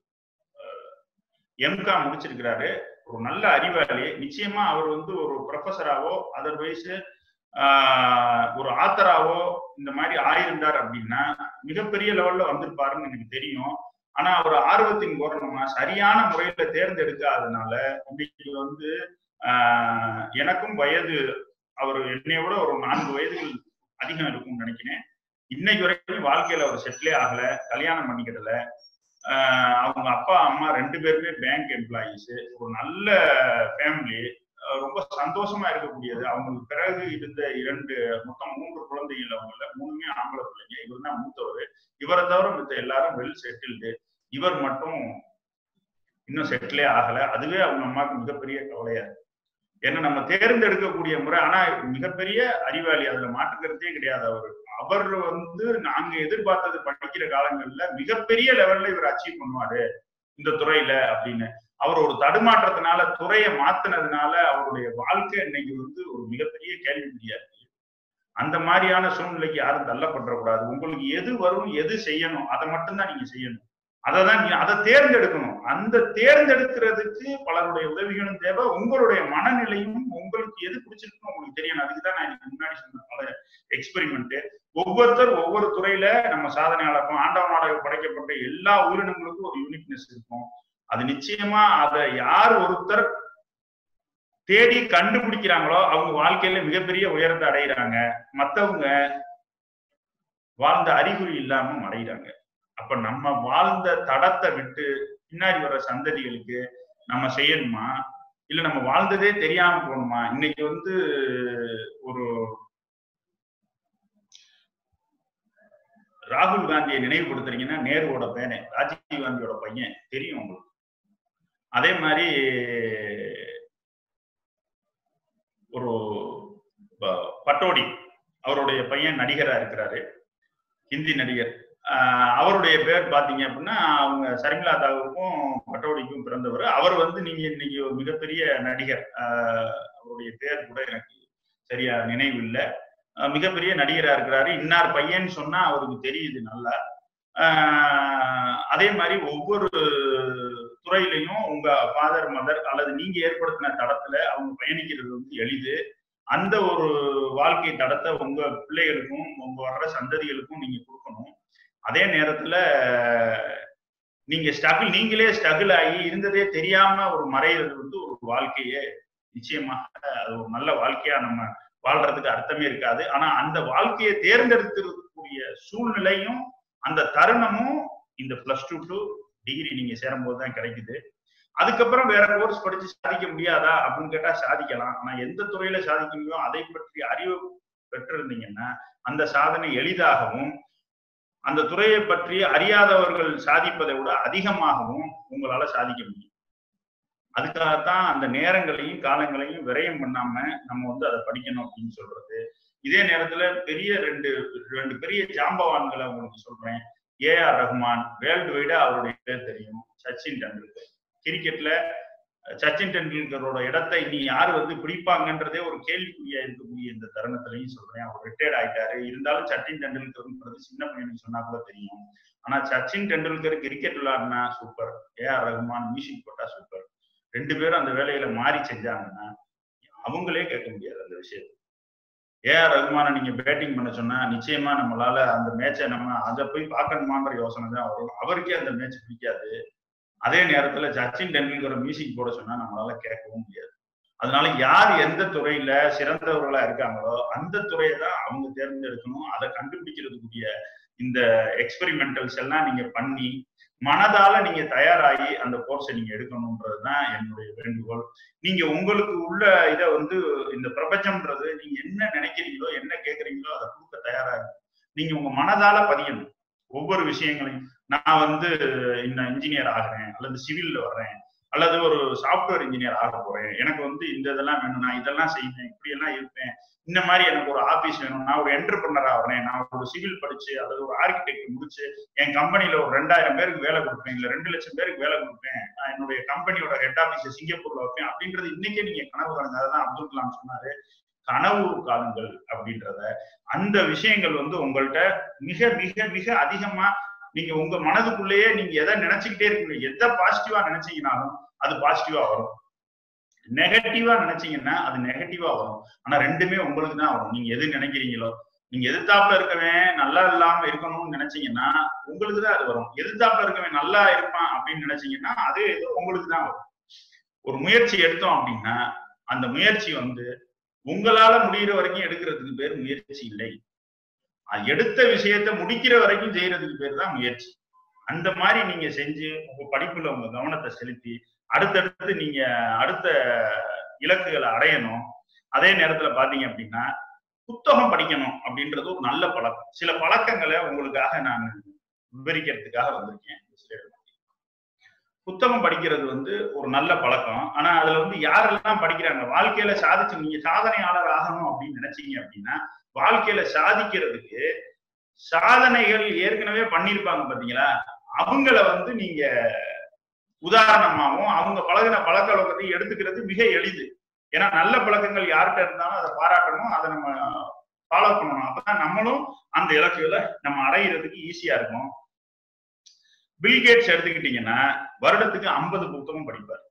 எம்கா முடிச்சிருக்கிறாரு ஒரு நல்ல அறிவாளி நிச்சயமா அவர் வந்து ஒரு ப்ரொஃபஸராவோ அதர்வைஸ் ஒரு ஆத்தராவோ இந்த மாதிரி ஆயிருந்தார் அப்படின்னா மிகப்பெரிய லெவல்ல வந்திருப்பாருன்னு எனக்கு தெரியும் ஆனா அவர் ஆர்வத்தின் காரணமா சரியான முறையில தேர்ந்தெடுக்காதனால இன்னைக்கு வந்து ஆஹ் எனக்கும் வயது அவர் என்னை விட ஒரு நான்கு வயதுகள் அதிகம் இருக்கும்னு நினைக்கிறேன் இன்னைக்கு வரைக்கும் வாழ்க்கையில அவர் செட்டிலே ஆகல கல்யாணம் பண்ணிக்கிடல ஆஹ் அவங்க அப்பா அம்மா ரெண்டு பேருமே பேங்க் எம்ப்ளாயீஸ் ஒரு நல்ல ஃபேமிலி ரொம்ப சந்தோஷமா இருக்கக்கூடியது அவங்களுக்கு பிறகு இருந்த இரண்டு மொத்தம் மூன்று குழந்தைகள் அவங்கள மூணுமே ஆம்பளை பிள்ளைங்க இவர் தான் மூத்தவர் இவரை தவிர மத்த எல்லாரும் வெல் செட்டில்டு இவர் மட்டும் இன்னும் செட்டிலே ஆகல அதுவே அவங்க அம்மாவுக்கு மிகப்பெரிய கவலையா இருக்கு ஏன்னா நம்ம தேர்ந்தெடுக்கக்கூடிய முறை ஆனா மிகப்பெரிய அறிவாளி அதுல மாற்றுக்கிறதே கிடையாது அவர் அவர் வந்து நாங்க எதிர்பார்த்தது படிக்கிற காலங்கள்ல மிகப்பெரிய லெவல்ல இவர் அச்சீவ் பண்ணுவாரு இந்த துறையில அப்படின்னு அவர் ஒரு தடுமாற்றத்தினால துறையை மாத்தினதுனால அவருடைய வாழ்க்கை இன்னைக்கு வந்து ஒரு மிகப்பெரிய கேள்விக்குறியா இருக்கு அந்த மாதிரியான சூழ்நிலைக்கு யாரும் தள்ளப்படக்கூடாது உங்களுக்கு எது வரும் எது செய்யணும் அதை மட்டும்தான் நீங்க செய்யணும் அதை தான் அதை தேர்ந்தெடுக்கணும் அந்த தேர்ந்தெடுக்கிறதுக்கு பலருடைய உதவிகளும் தேவை உங்களுடைய மனநிலையும் உங்களுக்கு எது பிடிச்சிருக்கும் உங்களுக்கு தெரியணும் அதுக்கு தான் நான் இதுக்கு முன்னாடி சொன்ன பல எக்ஸ்பெரிமெண்ட் ஒவ்வொருத்தர் ஒவ்வொரு துறையில நம்ம சாதனையாளருக்கும் ஆண்டவனாக படைக்கப்பட்ட எல்லா உயிரினங்களுக்கும் ஒரு யூனிக்னஸ் இருக்கும் அது நிச்சயமா அதை யார் ஒருத்தர் தேடி கண்டுபிடிக்கிறாங்களோ அவங்க வாழ்க்கையில மிகப்பெரிய உயரத்தை அடைகிறாங்க மத்தவங்க வாழ்ந்த அறிகுறி இல்லாம அடைகிறாங்க அப்ப நம்ம வாழ்ந்த தடத்தை விட்டு பின்னாடி வர சந்ததிகளுக்கு நம்ம செய்யணுமா இல்ல நம்ம வாழ்ந்ததே தெரியாம போகணுமா இன்னைக்கு வந்து ஒரு ராகுல் காந்தியை நினைவுபடுத்துறீங்கன்னா நேருவோட பேனே ராஜீவ் காந்தியோட பையன் தெரியும் உங்களுக்கு அதே மாதிரி ஒரு பட்டோடி அவருடைய பையன் நடிகரா இருக்கிறாரு ஹிந்தி நடிகர் அவருடைய பேர் பாத்தீங்க அப்படின்னா அவங்க சர்மிளா தாகூருக்கும் பட்டோடிக்கும் பிறந்தவர் அவர் வந்து நீங்க இன்னைக்கு ஒரு மிகப்பெரிய நடிகர் அவருடைய பேர் கூட எனக்கு சரியா நினைவு இல்லை மிகப்பெரிய நடிகரா இருக்கிறாரு இன்னார் பையன் சொன்னா அவருக்கு தெரியுது நல்லா அதே மாதிரி ஒவ்வொரு துறையிலையும் உங்க ஃபாதர் மதர் அல்லது நீங்க ஏற்படுத்தின தடத்துல அவங்க பயணிக்கிறது வந்து எளிது அந்த ஒரு வாழ்க்கை தடத்தை உங்க பிள்ளைகளுக்கும் உங்க வர்ற சந்ததிகளுக்கும் நீங்க கொடுக்கணும் அதே நேரத்துல நீங்க ஸ்ட்ரகிள் நீங்களே ஸ்ட்ரகிள் ஆகி இருந்ததே தெரியாம ஒரு மறைகிறது வந்து ஒரு வாழ்க்கையே நிச்சயமாக அது ஒரு நல்ல வாழ்க்கையா நம்ம வாழ்றதுக்கு அர்த்தமே இருக்காது ஆனா அந்த வாழ்க்கையை தேர்ந்தெடுத்துக்கூடிய சூழ்நிலையும் அந்த தருணமும் இந்த பிளஸ் டூ டு டிகிரி நீங்க சேரும் போது தான் கிடைக்குது அதுக்கப்புறம் வேற கோர்ஸ் படிச்சு சாதிக்க முடியாதா அப்படின்னு கேட்டா சாதிக்கலாம் ஆனா எந்த துறையில சாதிக்க முடியும் அதை பற்றி அறிவு பெற்றிருந்தீங்கன்னா அந்த சாதனை எளிதாகவும் அந்த துறையை பற்றி அறியாதவர்கள் சாதிப்பதை விட அதிகமாகவும் உங்களால சாதிக்க முடியும் அதுக்காகத்தான் அந்த நேரங்களையும் காலங்களையும் விரயம் பண்ணாம நம்ம வந்து அதை படிக்கணும் அப்படின்னு சொல்றது இதே நேரத்துல பெரிய ரெண்டு ரெண்டு பெரிய ஜாம்பவான்களை உங்களுக்கு சொல்றேன் ஏ ஆர் ரஹ்மான் வேர்ல்டு வைடா அவருடைய பேர் தெரியும் சச்சின் டெண்டுல்கர் கிரிக்கெட்ல சச்சின் டெண்டுல்கரோட இடத்தை இனி யார் வந்து பிடிப்பாங்கன்றதே ஒரு கேள்விக்குறியா இருக்கக்கூடிய இந்த தருணத்திலையும் சொல்றேன் அவர் ரிட்டையர்ட் ஆயிட்டாரு இருந்தாலும் சச்சின் டெண்டுல்கர்ன்றது சின்ன பையனுக்கு சொன்னா கூட தெரியும் ஆனா சச்சின் டெண்டுல்கர் கிரிக்கெட் விளையாடினா super A R Rahman music போட்டா சூப்பர் ரெண்டு பேரும் அந்த வேலையில மாறி செஞ்சாங்கன்னா அவங்களே கேட்க முடியாது அந்த விஷயத்த ஏ ஆர் ரகுமான நீங்க பேட்டிங் பண்ண சொன்னா நிச்சயமா நம்மளால அந்த மேட்சை நம்ம அதை போய் பார்க்கணுமாங்கிற யோசனை தான் வரும் அவருக்கே அந்த மேட்ச் பிடிக்காது அதே நேரத்துல சச்சின் டெண்டுல்கர் மியூசிக் போட சொன்னா நம்மளால கேட்கவும் முடியாது அதனால யார் எந்த துறையில சிறந்தவர்களா இருக்காங்களோ அந்த துறையை தான் அவங்க தேர்ந்தெடுக்கணும் அதை கண்டுபிடிக்கிறதுக்குரிய இந்த எக்ஸ்பெரிமெண்டல்ஸ் எல்லாம் நீங்க பண்ணி மனதால நீங்க தயாராகி அந்த கோர்ஸை நீங்க எடுக்கணும்ன்றதுதான் என்னுடைய வேண்டுகோள் நீங்க உங்களுக்கு உள்ள இதை வந்து இந்த பிரபஞ்சம்ன்றது நீங்க என்ன நினைக்கிறீங்களோ என்ன கேட்குறீங்களோ அதை கொடுக்க தயாரா இருக்கு நீங்க உங்க மனதால பதியணும் ஒவ்வொரு விஷயங்களையும் நான் வந்து இன்னும் இன்ஜினியர் ஆகிறேன் அல்லது சிவில்ல வர்றேன் அல்லது ஒரு சாஃப்ட்வேர் இன்ஜினியர் ஆக போறேன் எனக்கு வந்து இந்த இதெல்லாம் வேணும் நான் இதெல்லாம் செய்வேன் இப்படி எல்லாம் இருப்பேன் இந்த மாதிரி எனக்கு ஒரு ஆபீஸ் வேணும் நான் ஒரு என்டர்பிரினரா வரேன் நான் ஒரு சிவில் படிச்சு அல்லது ஒரு ஆர்கிடெக்ட் முடிச்சு என் கம்பெனில ஒரு ரெண்டாயிரம் பேருக்கு வேலை கொடுப்பேன் இல்ல ரெண்டு லட்சம் பேருக்கு வேலை கொடுப்பேன் நான் என்னுடைய கம்பெனியோட ஹெட் ஆபீஸ் சிங்கப்பூர்ல வைப்பேன் அப்படின்றது இன்னைக்கே நீங்க கனவு காணுங்க அதுதான் அப்துல் கலாம் சொன்னாரு கனவு காணுங்கள் அப்படின்றத அந்த விஷயங்கள் வந்து உங்கள்ட்ட மிக மிக மிக அதிகமா நீங்க உங்க மனதுக்குள்ளேயே நீங்க எதை நினைச்சுக்கிட்டே இருக்கீங்க எதை பாசிட்டிவா நினைச்சீங்கனாலும் அது பாசிட்டிவா வரும் நெகட்டிவா நினைச்சீங்கன்னா அது நெகட்டிவா வரும் ஆனா ரெண்டுமே உங்களுக்கு தான் வரும் நீங்க எது நினைக்கிறீங்களோ நீங்க எதிர்த்தாப்புல இருக்கவன் நல்லா இல்லாம இருக்கணும்னு நினைச்சீங்கன்னா உங்களுக்கு தான் அது வரும் எதிர்த்தாப்புல இருக்கவன் நல்லா இருப்பான் அப்படின்னு நினைச்சீங்கன்னா அது ஏதோ உங்களுக்கு தான் வரும் ஒரு முயற்சி எடுத்தோம் அப்படின்னா அந்த முயற்சி வந்து உங்களால முடிகிற வரைக்கும் எடுக்கிறதுக்கு பேர் முயற்சி இல்லை அது எடுத்த விஷயத்த முடிக்கிற வரைக்கும் செய்யறதுக்கு பேர் தான் முயற்சி அந்த மாதிரி நீங்க செஞ்சு உங்க படிப்புல உங்க கவனத்தை செலுத்தி அடுத்தடுத்து நீங்க அடுத்த இலக்குகளை அடையணும் அதே நேரத்துல பாத்தீங்க அப்படின்னா புத்தகம் படிக்கணும் அப்படின்றது ஒரு நல்ல பழக்கம் சில பழக்கங்களை உங்களுக்காக நான் விவரிக்கிறதுக்காக வந்திருக்கேன் புத்தகம் படிக்கிறது வந்து ஒரு நல்ல பழக்கம் ஆனா அதுல வந்து யாரெல்லாம் படிக்கிறாங்க வாழ்க்கையில சாதிச்சு நீங்க சாதனையாளர் ஆகணும் அப்படின்னு நினைச்சீங்க அப்படின்னா வாழ்க்கையில சாதிக்கிறதுக்கு சாதனைகள் ஏற்கனவே பண்ணிருப்பாங்க பாத்தீங்களா அவங்கள வந்து நீங்க உதாரணமாகவும் அவங்க பழகின பழக்க வழக்கத்தை எடுத்துக்கிறது மிக எளிது ஏன்னா நல்ல பழக்கங்கள் யார்கிட்ட இருந்தாலும் அதை பாராட்டணும் அதை நம்ம ஃபாலோ பண்ணணும் அப்பதான் நம்மளும் அந்த இலக்குகளை நம்ம அடையிறதுக்கு ஈஸியா இருக்கும் பில்கேட்ஸ் எடுத்துக்கிட்டீங்கன்னா வருடத்துக்கு ஐம்பது புத்தகம் படிப்பார்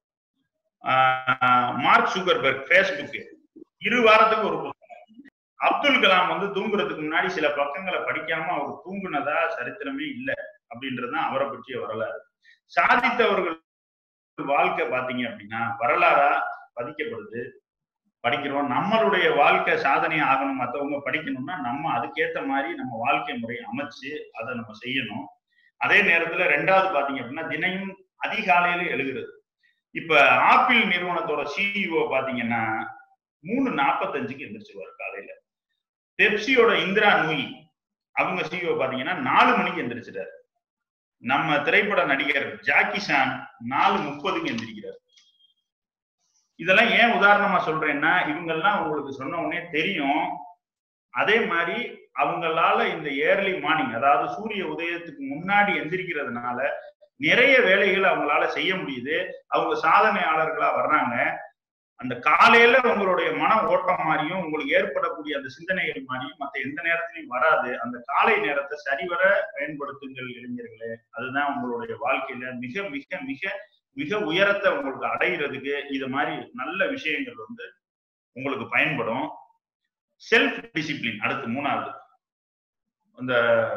மார்க் சுகர்பர்க் ஃபேஸ்புக் இரு வாரத்துக்கு ஒரு புத்தகம் அப்துல் கலாம் வந்து தூங்குறதுக்கு முன்னாடி சில பக்கங்களை படிக்காம அவர் தூங்குனதா சரித்திரமே இல்லை அப்படின்றதுதான் அவரை பற்றிய வரலாறு சாதித்தவர்கள் வாழ்க்கை பாத்தீங்க அப்படின்னா வரலாறா பதிக்கப்படுது படிக்கிறோம் நம்மளுடைய வாழ்க்கை சாதனை ஆகணும் மற்றவங்க படிக்கணும்னா நம்ம அதுக்கேத்த மாதிரி நம்ம வாழ்க்கை முறையை அமைச்சு அதை நம்ம செய்யணும் அதே நேரத்துல ரெண்டாவது பாத்தீங்க அப்படின்னா தினையும் அதிகாலையில எழுதுறது இப்ப ஆப்பிள் நிறுவனத்தோட சிஇஓ பாத்தீங்கன்னா மூணு நாற்பத்தஞ்சுக்கு எந்திரிச்சுவாரு காலையில பெப்சியோட இந்திரா நூயி அவங்க சிஇஓ பாத்தீங்கன்னா நாலு மணிக்கு எந்திரிச்சிட்டாரு நம்ம திரைப்பட நடிகர் ஜாக்கி சான் நாலு முப்பதுக்கு எந்திரிக்கிறார் இதெல்லாம் ஏன் உதாரணமா சொல்றேன்னா இவங்கெல்லாம் உங்களுக்கு சொன்ன உடனே தெரியும் அதே மாதிரி அவங்களால இந்த ஏர்லி மார்னிங் அதாவது சூரிய உதயத்துக்கு முன்னாடி எந்திரிக்கிறதுனால நிறைய வேலைகள் அவங்களால செய்ய முடியுது அவங்க சாதனையாளர்களா வர்றாங்க அந்த காலையில உங்களுடைய மன ஓட்டம் மாதிரியும் உங்களுக்கு ஏற்படக்கூடிய அந்த சிந்தனைகள் மாதிரியும் மற்ற எந்த நேரத்திலையும் வராது அந்த காலை நேரத்தை சரிவர பயன்படுத்துங்கள் இளைஞர்களே அதுதான் உங்களுடைய வாழ்க்கையில மிக மிக மிக மிக உயரத்தை உங்களுக்கு அடைகிறதுக்கு இது மாதிரி நல்ல விஷயங்கள் வந்து உங்களுக்கு பயன்படும் செல்ஃப் டிசிப்ளின் அடுத்து மூணாவது அந்த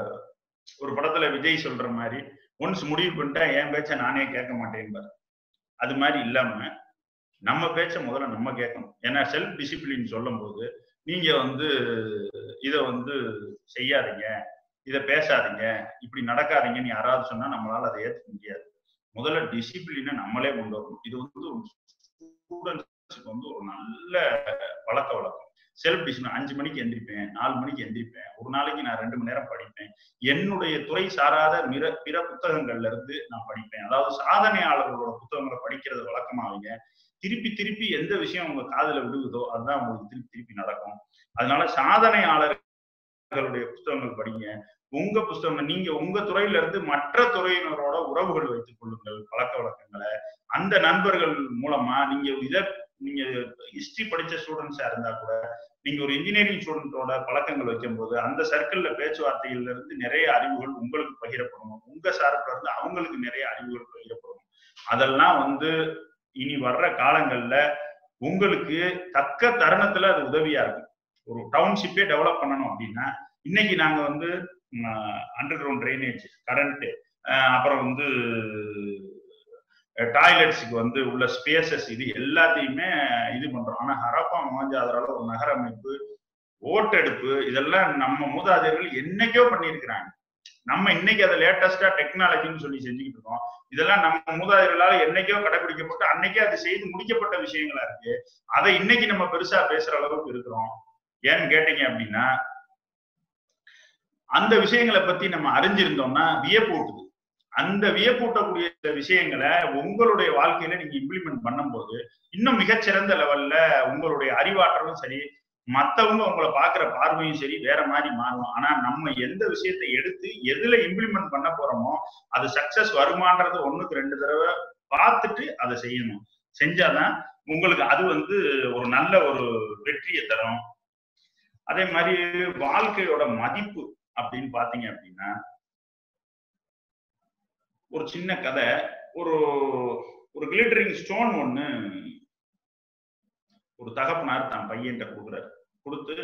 ஒரு படத்துல விஜய் சொல்ற மாதிரி ஒன்ஸ் முடிவு பண்ணிட்டா என் பேச்ச நானே கேட்க மாட்டேன் அது மாதிரி இல்லாம நம்ம பேச்ச முதல்ல நம்ம கேட்கணும் ஏன்னா செல்ஃப் டிசிப்ளின் சொல்லும் போது நீங்க வந்து இதை வந்து செய்யாதீங்க இதை பேசாதீங்க இப்படி நடக்காதீங்கன்னு யாராவது சொன்னா நம்மளால அதை ஏற்றுக்க முடியாது முதல்ல டிசிப்ளினை நம்மளே கொண்டு வரணும் இது வந்து ஸ்டூடெண்ட்ஸுக்கு வந்து ஒரு நல்ல பழக்க வழக்கம் செல்ஃப் டிசிப்ளின் அஞ்சு மணிக்கு எந்திரிப்பேன் நாலு மணிக்கு எந்திரிப்பேன் ஒரு நாளைக்கு நான் ரெண்டு மணி நேரம் படிப்பேன் என்னுடைய துறை சாராத மிர பிற புத்தகங்கள்ல இருந்து நான் படிப்பேன் அதாவது சாதனையாளர்களோட புத்தகங்களை படிக்கிறது வழக்கமாவீங்க திருப்பி திருப்பி எந்த விஷயம் உங்க காதுல விடுவதோ அதுதான் உங்களுக்கு திருப்பி திருப்பி நடக்கும் அதனால சாதனையாளர்களுடைய புத்தகங்கள் படிங்க உங்க புஸ்தகம் நீங்க உங்க துறையில இருந்து மற்ற துறையினரோட உறவுகள் வைத்துக் கொள்ளுங்கள் பழக்க வழக்கங்களை அந்த நண்பர்கள் மூலமா நீங்க இத நீங்க ஹிஸ்டரி படிச்ச ஸ்டூடெண்ட்ஸா இருந்தா கூட நீங்க ஒரு இன்ஜினியரிங் ஸ்டூடெண்டோட பழக்கங்கள் வைக்கும் போது அந்த சர்க்கிள்ல பேச்சுவார்த்தைகள்ல இருந்து நிறைய அறிவுகள் உங்களுக்கு பகிரப்படும் உங்க சார்பில் இருந்து அவங்களுக்கு நிறைய அறிவுகள் பகிரப்படும் அதெல்லாம் வந்து இனி வர்ற காலங்கள்ல உங்களுக்கு தக்க தருணத்துல அது உதவியா இருக்கும் ஒரு டவுன்ஷிப்பே டெவலப் பண்ணணும் அப்படின்னா இன்னைக்கு நாங்க வந்து அண்டர் கிரவுண்ட் ட்ரைனேஜ் கரண்ட் அப்புறம் வந்து டாய்லெட்ஸுக்கு வந்து உள்ள ஸ்பேசஸ் இது எல்லாத்தையுமே இது பண்றோம் ஆனா ஹரப்பா மோஞ்சாதரால ஒரு நகர அமைப்பு ஓட்டெடுப்பு இதெல்லாம் நம்ம மூதாதையர்கள் என்னைக்கோ பண்ணியிருக்கிறாங்க நம்ம இன்னைக்கு அதை லேட்டஸ்டா டெக்னாலஜின்னு சொல்லி செஞ்சுக்கிட்டு இருக்கோம் இதெல்லாம் நம்ம மூதாதையர்களால என்னைக்கோ கடைபிடிக்கப்பட்டு அன்னைக்கே அது செய்து முடிக்கப்பட்ட விஷயங்களா இருக்கு அதை இன்னைக்கு நம்ம பெருசா பேசுற அளவுக்கு இருக்கிறோம் ஏன்னு கேட்டீங்க அப்படின்னா அந்த விஷயங்களை பத்தி நம்ம அறிஞ்சிருந்தோம்னா வியப்பூட்டுது அந்த வியப்பூட்டக்கூடிய விஷயங்களை உங்களுடைய வாழ்க்கையில நீங்க இம்ப்ளிமெண்ட் பண்ணும்போது இன்னும் மிகச்சிறந்த லெவல்ல உங்களுடைய அறிவாற்றலும் சரி மத்தவங்க உங்களை பாக்குற பார்வையும் சரி வேற மாதிரி மாறும் ஆனா நம்ம எந்த விஷயத்தை எடுத்து எதுல இம்ப்ளிமெண்ட் பண்ண போறோமோ அது சக்சஸ் வருமான்றது ஒண்ணுக்கு ரெண்டு தடவை பார்த்துட்டு அதை செய்யணும் செஞ்சாதான் உங்களுக்கு அது வந்து ஒரு நல்ல ஒரு வெற்றியை தரும் அதே மாதிரி வாழ்க்கையோட மதிப்பு அப்படின்னு பாத்தீங்க அப்படின்னா ஒரு சின்ன கதை ஒரு ஒரு கிளிட்டரிங் ஸ்டோன் ஒண்ணு ஒரு தகப்பனார் தான் பையன்கிட்ட கொடுக்குறாரு கொடுத்து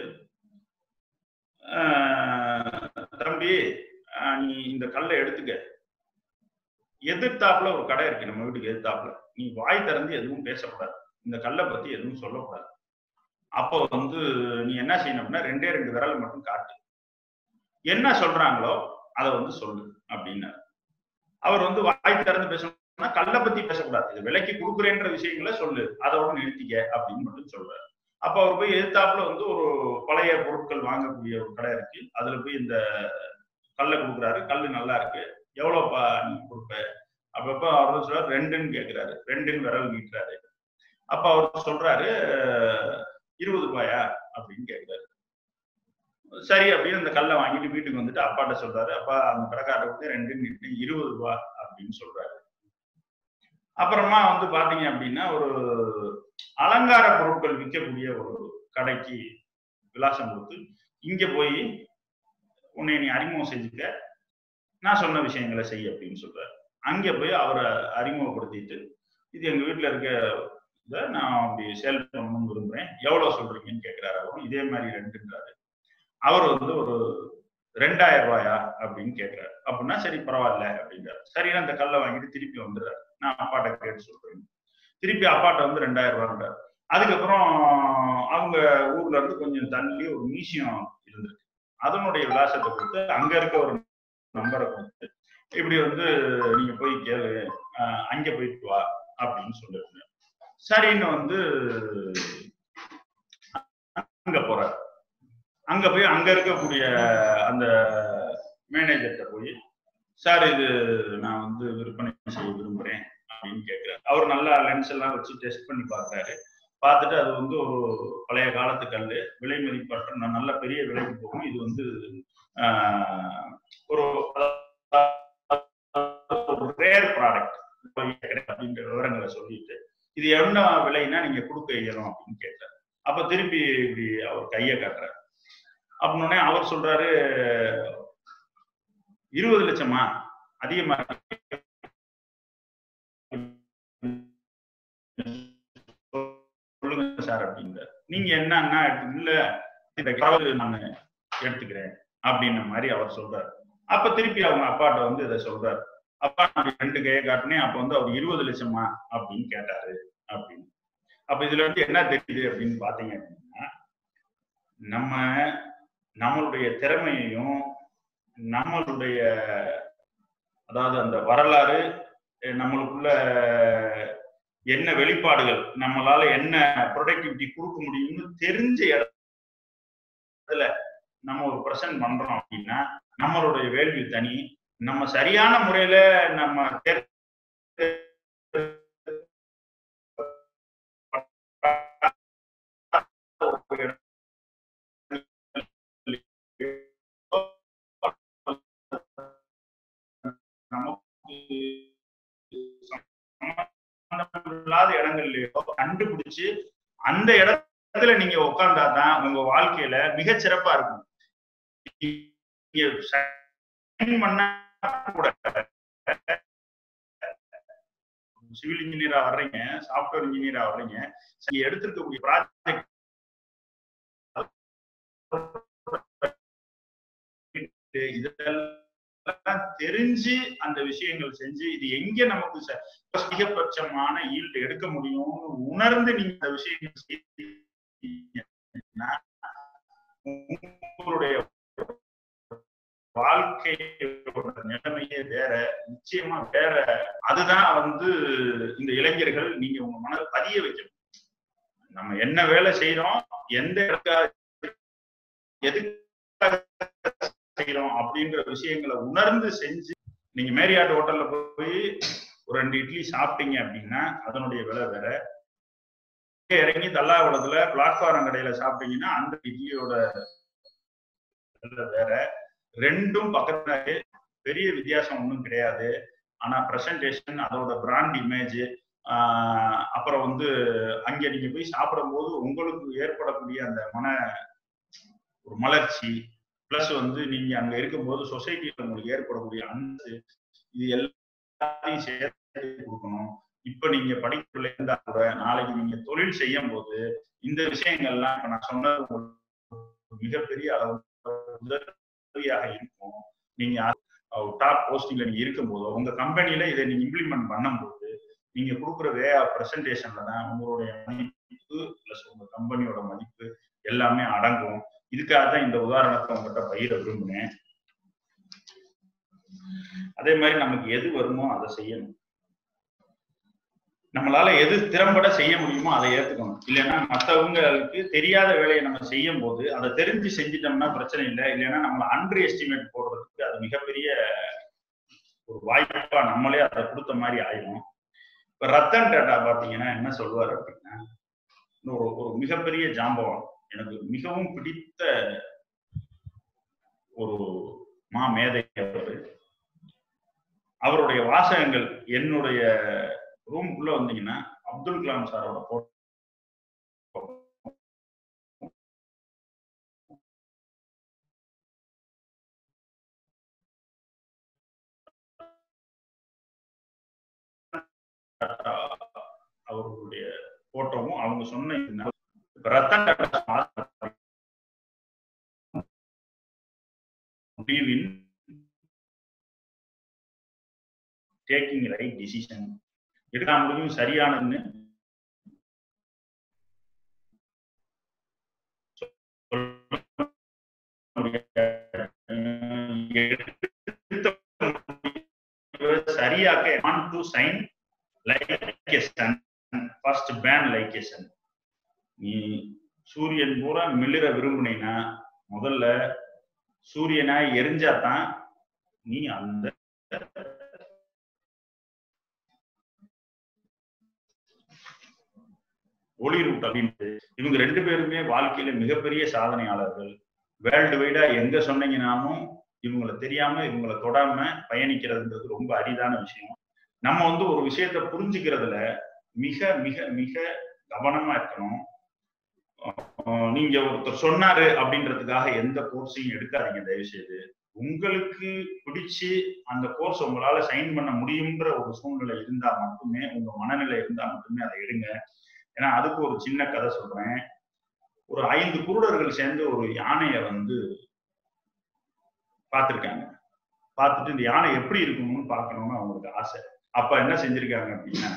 ஆஹ், தம்பி ஆஹ், நீ இந்த கல்லை எடுத்துக்க எதிர்த்தாப்புல ஒரு கடை இருக்கு நம்ம வீட்டுக்கு எதிர்த்தாப்புல நீ வாய் திறந்து எதுவும் பேசக்கூடாது இந்த கல்லை பத்தி எதுவும் சொல்லக்கூடாது அப்போ வந்து நீ என்ன செய்யணும் அப்படின்னா ரெண்டே ரெண்டு விரல் மட்டும் காட்டு என்ன சொல்றாங்களோ அதை வந்து சொல்லு அப்படின்னாரு அவர் வந்து வாய் திறந்து பேசணும்னா கல்லை பத்தி பேசக்கூடாது இது விலைக்கு கொடுக்குறேன்ற விஷயங்களை சொல்லு அதோட நிறுத்திக்க அப்படின்னு மட்டும் சொல்றாரு அப்ப அவர் போய் எதிர்த்தாப்புல வந்து ஒரு பழைய பொருட்கள் வாங்கக்கூடிய ஒரு கடை இருக்கு அதுல போய் இந்த கல்லை கொடுக்குறாரு கல்லு நல்லா இருக்கு எவ்வளவுப்பா நீ கொடுப்ப அப்பப்ப அவர் வந்து சொல்றாரு ரெண்டுன்னு கேக்குறாரு ரெண்டுன்னு விரல் நீட்டுறாரு அப்ப அவர் சொல்றாரு இருபது ரூபாயா அப்படின்னு கேக்குறாரு சரி அப்படின்னு அந்த கல்லை வாங்கிட்டு வீட்டுக்கு வந்துட்டு அப்பாட்ட சொல்றாரு அப்பா அந்த கடைக்காரர் வந்து ரெண்டுன்னு நீட்டு இருபது ரூபா அப்படின்னு சொல்றாரு அப்புறமா வந்து பாத்தீங்க அப்படின்னா ஒரு அலங்கார பொருட்கள் விற்கக்கூடிய ஒரு கடைக்கு விலாசம் கொடுத்து இங்க போய் உன்னை நீ அறிமுகம் செஞ்சுக்க நான் சொன்ன விஷயங்களை செய் அப்படின்னு சொல்றாரு அங்க போய் அவரை அறிமுகப்படுத்திட்டு இது எங்க வீட்டுல இருக்க இதை நான் அப்படி சேல் பண்ணணும்னு விரும்புறேன் எவ்வளவு சொல்றீங்கன்னு கேட்கிறாரு அவரும் இதே மாதிரி ரெண்டுன்றாரு அவர் வந்து ஒரு ரெண்டாயிரம் ரூபாயா அப்படின்னு கேட்கிறாரு அப்படின்னா சரி பரவாயில்ல அப்படின்றாரு சரி அந்த கல்லை வாங்கிட்டு திருப்பி வந்துடுறாரு நான் அப்பாட்ட கேட்டு சொல்றேன் திருப்பி அப்பாட்ட வந்து ரெண்டாயிரம் ரூபான்றாரு அதுக்கப்புறம் அவங்க ஊர்ல இருந்து கொஞ்சம் தள்ளி ஒரு மியூசியம் இருந்திருக்கு அதனுடைய விலாசத்தை கொடுத்து அங்க இருக்க ஒரு நம்பரை கொடுத்து இப்படி வந்து நீங்க போய் கேளு அஹ் அங்க போயிட்டு வா அப்படின்னு சொல்லிருந்தேன் சரின்னு வந்து அங்க போறாரு அங்க போய் அங்க இருக்கக்கூடிய அந்த மேனேஜர்கிட்ட போய் சார் இது நான் வந்து விற்பனை செய்ய விரும்புறேன் அப்படின்னு கேட்கிறாரு அவர் நல்லா லென்ஸ் எல்லாம் வச்சு டெஸ்ட் பண்ணி பார்க்கறாரு பார்த்துட்டு அது வந்து ஒரு பழைய காலத்து கல் விலை மதிப்பற்ற ந- நல்ல பெரிய விலைக்கு போகும் இது வந்து ஆஹ், ஒரு ரேர் ப்ராடக்ட் அப்படின்ற விவரங்களை சொல்லிட்டு இது என்ன விலைன்னா நீங்க கொடுக்க இயலும் அப்படின்னு கேட்டார் அப்ப திருப்பி இப்படி அவர் கையை காட்டுறாரு அப்படின்னே அவர் சொல்றாரு இருபது லட்சமா அதிகமா இருக்கு. சொல்லுங்க சார் அப்படின்றார் நீங்க என்னன்னா இல்ல இந்த காவல் நான் எடுத்துக்கிறேன் அப்படின்ன மாதிரி அவர் சொல்றாரு அப்ப திருப்பி அவங்க அப்பாட்ட வந்து இதை சொல்றாரு அப்பா நான் ரெண்டு கையை காட்டினேன் அப்ப வந்து அவர் இருபது லட்சமா அப்படின்னு கேட்டாரு அப்படின்னு அப்ப இதுல இருந்து என்ன தெரியுது அப்படின்னு பாத்தீங்க அப்படின்னா நம்ம நம்மளுடைய திறமையையும் நம்மளுடைய அதாவது அந்த வரலாறு அஹ் நம்மளுக்குள்ள என்ன வெளிப்பாடுகள் நம்மளால என்ன ப்ரொடக்டிவிட்டி கொடுக்க முடியும்னு தெரிஞ்ச இடத்துல நம்ம ஒரு ப்ரெசென்ட் பண்றோம் அப்படின்னா நம்மளுடைய வேள்வி தனி நம்ம சரியான முறையில நம்ம தேர்- நமக்கு சம்பந்தமில்லாத இடங்கள்லயோ கண்டுபிடிச்சு அந்த இடத்துல நீங்க உட்கார்ந்தாதான் உங்க வாழ்க்கையில மிகச் சிறப்பா இருக்கும் நீங்க sign பண்ணா கூட சிவில் இன்ஜினியரா வர்றீங்க சாஃப்ட்வேர் இன்ஜினியரா வர்றீங்க நீங்க எடுத்திருக்கக்கூடிய ப்ராஜெக்ட் இதெல்லாம் தெரிஞ்சு அந்த விஷயங்கள் செஞ்சு இது எங்க நமக்கு ச- அதிகபட்சமான ஈல்டு எடுக்க முடியும்னு உணர்ந்து நீங்க இந்த விஷயங்கள் செய்தீங்கன்னா உங்களுடைய வாழ்க்கையோட நிலைமையே வேற நிச்சயமா வேற அதுதான் வந்து இந்த இளைஞர்கள் நீங்க உங்க மனதை பதிய வைக்கணும் நம்ம என்ன வேலை செய்யறோம் எந்த இடத்துல எதுக்காக செய்யறோம் அப்படின்ற விஷயங்களை உணர்ந்து செஞ்சு நீங்க மேரியாட் ஹோட்டல்ல போய் ஒரு ரெண்டு இட்லி சாப்பிட்டீங்க அப்படின்னா அதனுடைய விலை வேற இறங்கி தல்லாகுளத்துல பிளாட்ஃபாரம் கடையில சாப்பிட்டீங்கன்னா அந்த இட்லியோட விலை வேற ரெண்டும் பக்கத்துல பெரிய வித்தியாசம் ஒன்றும் கிடையாது ஆனா பிரசன்டேஷன் அதோட பிராண்ட் இமேஜ் அப்புறம் வந்து அங்க நீங்க போய் சாப்பிடும்போது உங்களுக்கு ஏற்படக்கூடிய அந்த மன ஒரு மலர்ச்சி பிளஸ் வந்து நீங்க அங்க இருக்கும்போது சொசைட்டியில உங்களுக்கு ஏற்படக்கூடிய அந்த இது எல்லாத்தையும் சேர்த்து கொடுக்கணும் இப்ப நீங்க படிப்புல இருந்தா கூட நாளைக்கு நீங்க தொழில் செய்யும் போது இந்த விஷயங்கள்லாம் இப்ப நான் சொன்னது உங்களுக்கு மிகப்பெரிய அளவு உதவியாக இருக்கும் நீங்க டாப் போஸ்டிங்ல நீங்க இருக்கும்போது உங்க கம்பெனில இதை நீங்க இம்ப்ளிமெண்ட் பண்ணும்போது நீங்க கொடுக்குற வே ஆஃப் பிரசன்டேஷன்ல தான் உங்களுடைய மதிப்பு பிளஸ் உங்க கம்பெனியோட மதிப்பு எல்லாமே அடங்கும் இதுக்காக தான் இந்த உதாரணத்தை உங்ககிட்ட பயிர விரும்பினேன் அதே மாதிரி நமக்கு எது வருமோ அதை செய்யணும் நம்மளால எது திறம்பட செய்ய முடியுமோ அதை ஏத்துக்கணும் இல்லைன்னா மற்றவங்களுக்கு தெரியாத வேலையை நம்ம செய்யும் போது அதை தெரிஞ்சு செஞ்சிட்டோம்னா பிரச்சனை இல்லை இல்லைன்னா நம்மளை அண்டர் எஸ்டிமேட் போடுறதுக்கு அது மிகப்பெரிய ஒரு வாய்ப்பா நம்மளே அதை கொடுத்த மாதிரி ஆயிடும் இப்ப ரத்தன் டாட்டா பாத்தீங்கன்னா என்ன சொல்லுவார் அப்படின்னா ஒரு ஒரு மிகப்பெரிய ஜாம்பவான் எனக்கு மிகவும் பிடித்த ஒரு மா மேதை அவர் அவருடைய வாசகங்கள் என்னுடைய ரூம்குள்ள வந்தீங்கன்னா அப்துல் கலாம் சாரோட போட்டோ அவர்களுடைய போட்டோவும் அவங்க சொன்ன ரத்தன் முடிவின் டேக்கிங் ரைட் டிசிஷன் எடுக்க முடியும் சரியானதுன்னு சரியாக want to shine like a sun first burn like a sun நீ சூரியன் பூரா மிளிர விரும்புனீங்கன்னா முதல்ல சூரியனா எரிஞ்சாதான் நீ அந்த ஒளி ரூட் அப்படின்ட்டு இவங்க ரெண்டு பேருமே வாழ்க்கையில மிகப்பெரிய சாதனையாளர்கள் வேர்ல்டு வைடா எங்க சொன்னீங்கன்னாலும் இவங்களை தெரியாம இவங்களை தொடாம பயணிக்கிறதுன்றது ரொம்ப அரிதான விஷயம் நம்ம வந்து ஒரு விஷயத்த புரிஞ்சுக்கிறதுல மிக மிக மிக கவனமா இருக்கணும் நீங்க ஒருத்தர் சொன்னாரு அப்படின்றதுக்காக எந்த கோர்ஸையும் எடுக்காதீங்க தயவு செய்து உங்களுக்கு பிடிச்சு அந்த கோர்ஸ் உங்களால சைன் பண்ண முடியுன்ற ஒரு சூழ்நிலை இருந்தா மட்டுமே உங்க மனநிலை இருந்தா மட்டுமே அதை எடுங்க ஏன்னா அதுக்கு ஒரு சின்ன கதை சொல்றேன் ஒரு ஐந்து குருடர்கள் சேர்ந்து ஒரு யானைய வந்து பார்த்திருக்காங்க பார்த்துட்டு இந்த யானை எப்படி இருக்கணும்னு பார்க்கணும்னு அவங்களுக்கு ஆசை அப்ப என்ன செஞ்சிருக்காங்க அப்படின்னா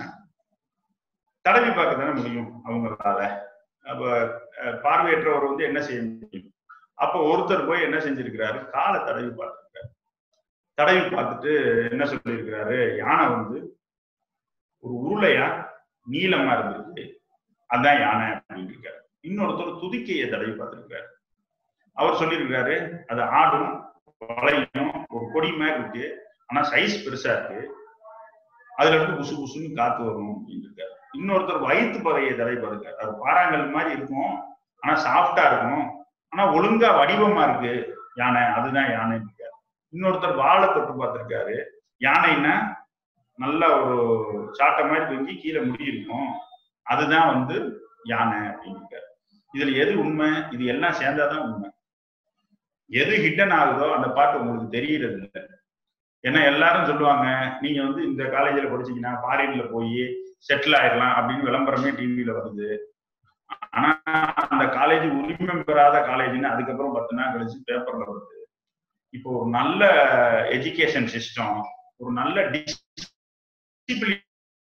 தடவி பார்க்க தானே முடியும் அவங்களால அப்ப பார்வையற்றவர் வந்து என்ன செய்ய முடியும் அப்ப ஒருத்தர் போய் என்ன செஞ்சிருக்கிறாரு காலை தடவி பார்த்துருக்காரு தடவி பார்த்துட்டு என்ன சொல்லியிருக்கிறாரு யானை வந்து ஒரு உருளையா நீளமா இருந்திருக்கு அதான் யானை அப்படின்னு இருக்காரு இன்னொருத்தர் துதிக்கையை தடவி பார்த்திருக்காரு அவர் சொல்லியிருக்காரு அது ஆடும் வளையும் ஒரு கொடி மாதிரி இருக்கு ஆனா சைஸ் பெருசா இருக்கு அதுல இருந்து புசு புசுன்னு காத்து வரும் அப்படின்னு இருக்காரு இன்னொருத்தர் வயிற்று பகையை தடவி பார்த்திருக்காரு அது பாறாங்கல் மாதிரி இருக்கும் ஆனா சாஃப்டா இருக்கும் ஆனா ஒழுங்கா வடிவமா இருக்கு யானை அதுதான் யானை இருக்காரு இன்னொருத்தர் வாழை தொட்டு பார்த்திருக்காரு யானைன்னா நல்ல ஒரு சாட்டை மாதிரி தொங்கி கீழே முடி இருக்கும் அதுதான் வந்து யானை அப்படின்னு இதுல எது உண்மை இது எல்லாம் சேர்ந்தாதான் உண்மை எது ஹிட்டன் ஆகுதோ அந்த பாட்டு உங்களுக்கு தெரியறது இல்லை ஏன்னா எல்லாரும் சொல்லுவாங்க நீங்க வந்து இந்த காலேஜ்ல படிச்சீங்கன்னா ஃபாரின்ல போய் செட்டில் ஆயிடலாம் அப்படின்னு விளம்பரமே டிவியில வருது ஆனா அந்த காலேஜ் உரிமை பெறாத காலேஜ்னு அதுக்கப்புறம் பத்து நாள் கழிச்சு பேப்பர்ல வருது இப்போ ஒரு நல்ல எஜுகேஷன் சிஸ்டம் ஒரு நல்ல டிசிப்ளின்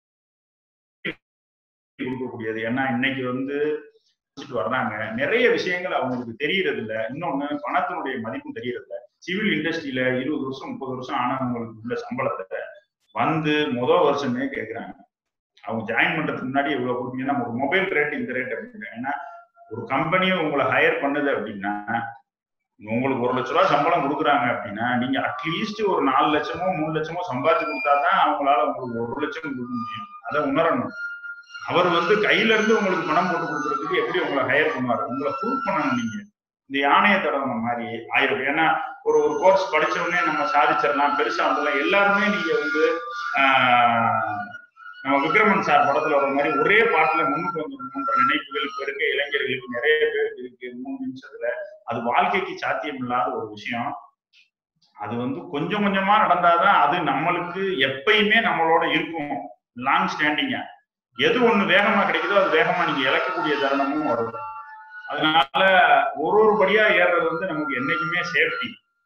கொடுக்கக்கூடியது ஏன்னா இன்னைக்கு வந்து வர்றாங்க நிறைய விஷயங்கள் அவங்களுக்கு தெரியறது இல்ல இன்னொன்னு பணத்தினுடைய மதிப்பும் தெரியறது இல்ல சிவில் இண்டஸ்ட்ரியில இருபது வருஷம் முப்பது வருஷம் ஆனவங்களுக்கு உள்ள சம்பளத்தை வந்து முதல் வருஷமே கேட்கிறாங்க அவங்க ஜாயின் பண்றதுக்கு முன்னாடி இவ்வளவு கொடுத்தீங்கன்னா ஒரு மொபைல் ரேட் இந்த ரேட் அப்படிங்கிறாங்க ஏன்னா ஒரு கம்பெனியும் உங்களை ஹையர் பண்ணுது அப்படின்னா உங்களுக்கு ஒரு லட்ச ரூபாய் சம்பளம் கொடுக்குறாங்க அப்படின்னா நீங்க அட்லீஸ்ட் ஒரு நாலு லட்சமோ மூணு லட்சமோ சம்பாதிச்சு கொடுத்தாதான் அவங்களால உங்களுக்கு ஒரு லட்சம் கொடுக்க முடியும் அதை உணரணும் அவர் வந்து கையில இருந்து உங்களுக்கு பணம் போட்டு கொடுக்கறதுக்கு எப்படி உங்களை ஹையர் பண்ணுவாரு உங்களை ப்ரூவ் பண்ணணும் நீங்க இந்த யானையை தடவை மாதிரி ஆயிரம் ஏன்னா ஒரு ஒரு கோர்ஸ் படிச்ச உடனே நம்ம சாதிச்சிடலாம் பெருசா வந்துடலாம் எல்லாருமே நீங்க வந்து ஆஹ், நம்ம விக்ரமன் சார் படத்துல வர மாதிரி ஒரே பாட்டுல முன்னுக்கு வந்துடணுன்ற நினைப்புகள் இப்ப இருக்க இளைஞர்களுக்கு நிறைய பேருக்கு இருக்கு மூணு நிமிஷத்துல அது வாழ்க்கைக்கு சாத்தியம் இல்லாத ஒரு விஷயம் அது வந்து கொஞ்சம் கொஞ்சமா நடந்தாதான் அது நம்மளுக்கு எப்பயுமே நம்மளோட இருக்கும் லாங் ஸ்டாண்டிங்கா எது ஒண்ணு வேகமா கிடைக்குதோ அது வேகமா நீங்க இழக்கக்கூடிய தருணமும் வரும் அதனால ஒரு ஒரு படியா ஏறுறது வந்து நமக்கு என்னைக்குமே சேஃப்டி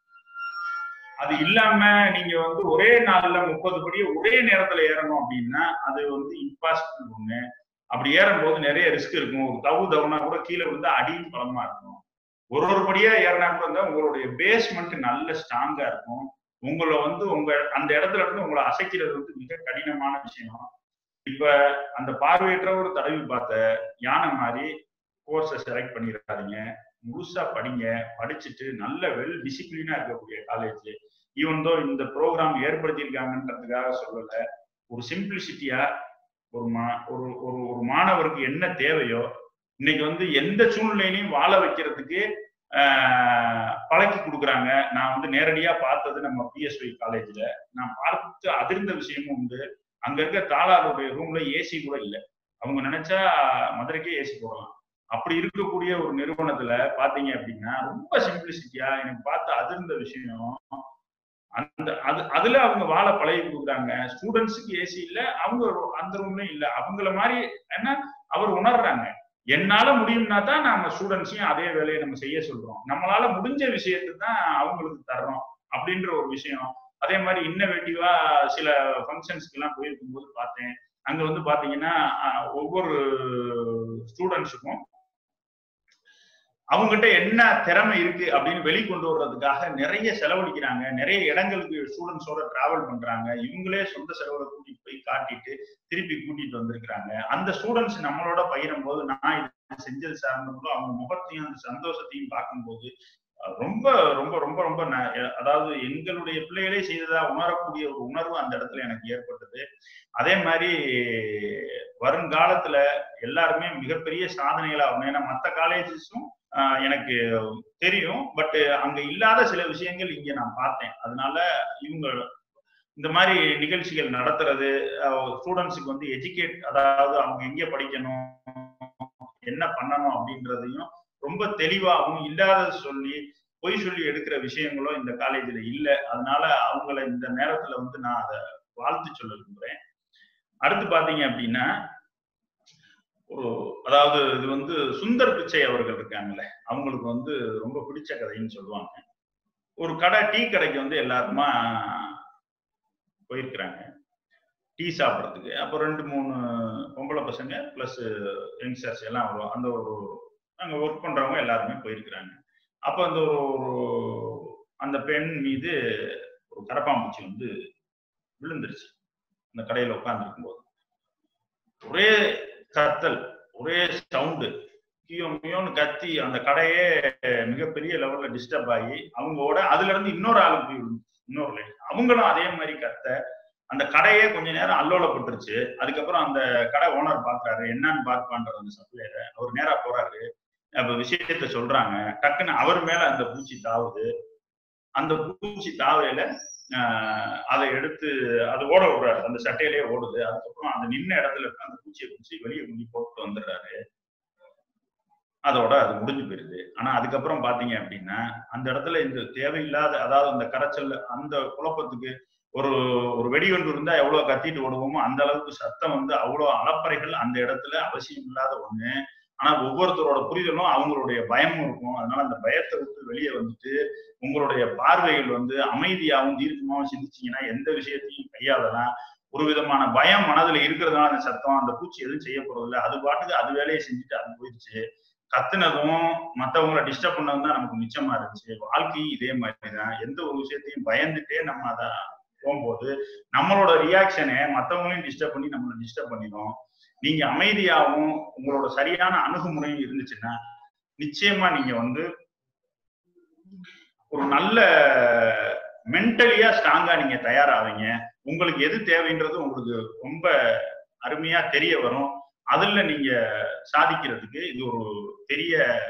அது இல்லாம நீங்க வந்து ஒரே நாள்ல முப்பது படி ஒரே நேரத்துல ஏறணும் அப்படின்னா அது வந்து இம்பாசிபிள் ஒண்ணு அப்படி ஏறும்போது நிறைய ரிஸ்க் இருக்கும் ஒரு தவு தவுனா கூட கீழே வந்து அடியும் பலமா இருக்கும் ஒரு ஒரு படியா ஏறினா கூட இருந்தா உங்களுடைய பேஸ்மெண்ட் நல்ல ஸ்ட்ராங்கா இருக்கும் உங்களை வந்து உங்க அந்த இடத்துல இருந்து உங்களை அசைக்கிறது வந்து மிக கடினமான விஷயம் இப்ப அந்த பார்வையற்றவர் தடவி பார்த்த யானை மாதிரி கோர்ஸை செலக்ட் பண்ணிடாதீங்க முழுசா படிங்க படிச்சுட்டு நல்ல வெல் டிசிப்ளினா இருக்கக்கூடிய காலேஜ் ஈவன் தோ இந்த ப்ரோக்ராம் ஏற்படுத்தியிருக்காங்கன்றதுக்காக சொல்லல ஒரு சிம்பிளிசிட்டியா ஒரு மா ஒரு ஒரு ஒரு மாணவருக்கு என்ன தேவையோ இன்னைக்கு வந்து எந்த சூழ்நிலையிலையும் வாழ வைக்கிறதுக்கு ஆஹ், பழக்கி கொடுக்குறாங்க நான் வந்து நேரடியா பார்த்தது நம்ம பிஎஸ்வி காலேஜ்ல நான் பார்த்து அதிர்ந்த விஷயமும் உண்டு அங்க இருக்க தாளாருடைய ரூம்ல ஏசி கூட இல்லை அவங்க நினைச்சா மதுரைக்கே ஏசி போடலாம் அப்படி இருக்கக்கூடிய ஒரு நிறுவனத்துல பாத்தீங்க அப்படின்னா ரொம்ப சிம்பிளிசிட்டியா எனக்கு பார்த்து அதிர்ந்த விஷயம் அந்த அது அதுல அவங்க வாழ பழகி கொடுக்குறாங்க ஸ்டூடெண்ட்ஸுக்கு ஏசி இல்ல அவங்க ஒரு- அந்த ரூம்லயும் இல்ல அவங்கள மாதிரி என்ன அவர் உணர்றாங்க என்னால முடியும்னா தான் நம்ம ஸ்டூடெண்ட்ஸையும் அதே வேலையை நம்ம செய்ய சொல்றோம் நம்மளால முடிஞ்ச விஷயத்தை தான் அவங்களுக்கு தர்றோம் அப்படின்ற ஒரு விஷயம் அதே மாதிரி இன்னோவேட்டிவா சில ஃபங்க்ஷன்ஸ்க்கு எல்லாம் போயிருக்கும் போது பார்த்தேன் அங்க வந்து பாத்தீங்கன்னா அஹ், ஒவ்வொரு ஸ்டூடெண்ட்ஸுக்கும் அவங்ககிட்ட என்ன திறமை இருக்கு அப்படின்னு வெளிக்கொண்டு வர்றதுக்காக நிறைய செலவழிக்கிறாங்க நிறைய இடங்களுக்கு ஸ்டூடெண்ட்ஸோட டிராவல் பண்றாங்க இவங்களே சொந்த செலவுல கூட்டிட்டு போய் காட்டிட்டு திருப்பி கூட்டிட்டு வந்திருக்கிறாங்க அந்த ஸ்டூடெண்ட்ஸ் நம்மளோட பயிரும் போது நான் இது செஞ்சது சார்ந்தவங்களோ அவங்க முகத்தையும் அந்த சந்தோஷத்தையும் பார்க்கும்போது அஹ், ரொம்ப ரொம்ப ரொம்ப ரொம்ப ந- அதாவது எங்களுடைய பிள்ளைகளே செய்ததா உணரக்கூடிய ஒரு உணர்வு அந்த இடத்துல எனக்கு ஏற்பட்டது அதே மாதிரி வருங்காலத்துல எல்லாருமே மிகப்பெரிய சாதனைகளா ஆகணும் ஏன்னா மற்ற காலேஜஸும் எனக்கு தெரியும் பட் அங்க இல்லாத சில விஷயங்கள் இங்க நான் பார்த்தேன் அதனால இவங்க இந்த மாதிரி நிகழ்ச்சிகள் நடத்துறது ஸ்டூடெண்ட்ஸுக்கு வந்து எஜுகேட் அதாவது அவங்க எங்க படிக்கணும் என்ன பண்ணணும் அப்படின்றதையும் ரொம்ப தெளிவாகவும் இல்லாத சொல்லி பொய் சொல்லி எடுக்கிற விஷயங்களும் இந்த காலேஜ்ல இல்ல அதனால அவங்கள இந்த நேரத்துல வந்து நான் அதை வாழ்த்து சொல்ல விரும்புறேன் அடுத்து பாத்தீங்க அப்படின்னா ஒரு அதாவது இது வந்து சுந்தர் பிச்சை அவர்கள் இருக்காங்கல்ல அவங்களுக்கு வந்து ரொம்ப பிடிச்ச கதைன்னு சொல்லுவாங்க ஒரு கடை டீ கடைக்கு வந்து எல்லாருமா போயிருக்கிறாங்க டீ சாப்பிட்றதுக்கு அப்போ ரெண்டு மூணு பொம்பளை பசங்க ப்ளஸ் யங்ஸ்டர்ஸ் எல்லாம் வரும் அந்த ஒரு அங்கே ஒர்க் பண்ணுறவங்க எல்லாருமே போயிருக்கிறாங்க அப்போ அந்த ஒரு ஒரு அந்த பெண் மீது ஒரு கரப்பாம்பூச்சி வந்து விழுந்துருச்சு அந்த கடையில் உட்காந்துருக்கும் போது ஒரே கத்தல் ஒரே சவுண்டு கியோ மியோன்னு கத்தி அந்த கடையே மிகப்பெரிய லெவல்ல டிஸ்டர்ப் ஆகி அவங்களோட அதுல இருந்து இன்னொரு ஆளுக்கு போய் விழுந்துச்சு. இன்னொரு லைன் அவங்களும் அதே மாதிரி கத்த அந்த கடையே கொஞ்ச நேரம் அல்லோலப்பட்டுருச்சு அதுக்கப்புறம் அந்த கடை ஓனர் பாக்குறாரு என்னன்னு பார்ப்பான்றார் அந்த சப்ளையரை அவர் நேரா போறாரு அப்ப விஷயத்த சொல்றாங்க டக்குன்னு அவர் மேல அந்த பூச்சி தாவுது அந்த பூச்சி தாவையில ஆஹ் அதை எடுத்து அது ஓட விடுறாரு அந்த சட்டையிலேயே ஓடுது அதுக்கப்புறம் அந்த நின்ன இடத்துல இருக்க அந்த பூச்சியை பிடிச்சி வெளியே கொண்டு போட்டு வந்துடுறாரு அதோட அது முடிஞ்சு போயிருது ஆனா அதுக்கப்புறம் பாத்தீங்க அப்படின்னா அந்த இடத்துல இந்த தேவையில்லாத அதாவது அந்த கரைச்சல் அந்த குழப்பத்துக்கு ஒரு ஒரு வெடிகுண்டு இருந்தா எவ்வளவு கத்திட்டு ஓடுவோமோ அந்த அளவுக்கு சத்தம் வந்து அவ்வளவு அலப்பறைகள் அந்த இடத்துல அவசியம் இல்லாத ஒண்ணு ஆனா ஒவ்வொருத்தரோட புரிதலும் அவங்களுடைய பயமும் இருக்கும் அதனால அந்த பயத்தை விட்டு வெளியே வந்துட்டு உங்களுடைய பார்வைகள் வந்து அமைதியாகவும் தீர்க்கமாகவும் சிந்திச்சீங்கன்னா எந்த விஷயத்தையும் கையாளலாம் ஒரு விதமான பயம் மனதுல இருக்கிறதுனால அந்த சத்தம் அந்த பூச்சி எதுவும் செய்ய போறதில்ல அது பாட்டுக்கு அது வேலையை செஞ்சுட்டு அது போயிடுச்சு கத்துனதும் மத்தவங்கள டிஸ்டர்ப் பண்ணதும் தான் நமக்கு மிச்சமா இருந்துச்சு வாழ்க்கையும் இதே மாதிரி தான் எந்த ஒரு விஷயத்தையும் பயந்துட்டே நம்ம அதை போகும்போது நம்மளோட ரியாக்ஷனை மத்தவங்களையும் டிஸ்டர்ப் பண்ணி நம்மளை டிஸ்டர்ப் பண்ணிடும் நீங்க அமைதியாகவும் உங்களோட சரியான அணுகுமுறையும் இருந்துச்சுன்னா நிச்சயமா நீங்க வந்து ஒரு நல்ல மென்டலியா ஸ்ட்ராங்கா நீங்க தயாராவீங்க உங்களுக்கு எது தேவைன்றது உங்களுக்கு ரொம்ப அருமையா தெரிய வரும் அதுல நீங்க சாதிக்கிறதுக்கு இது ஒரு பெரிய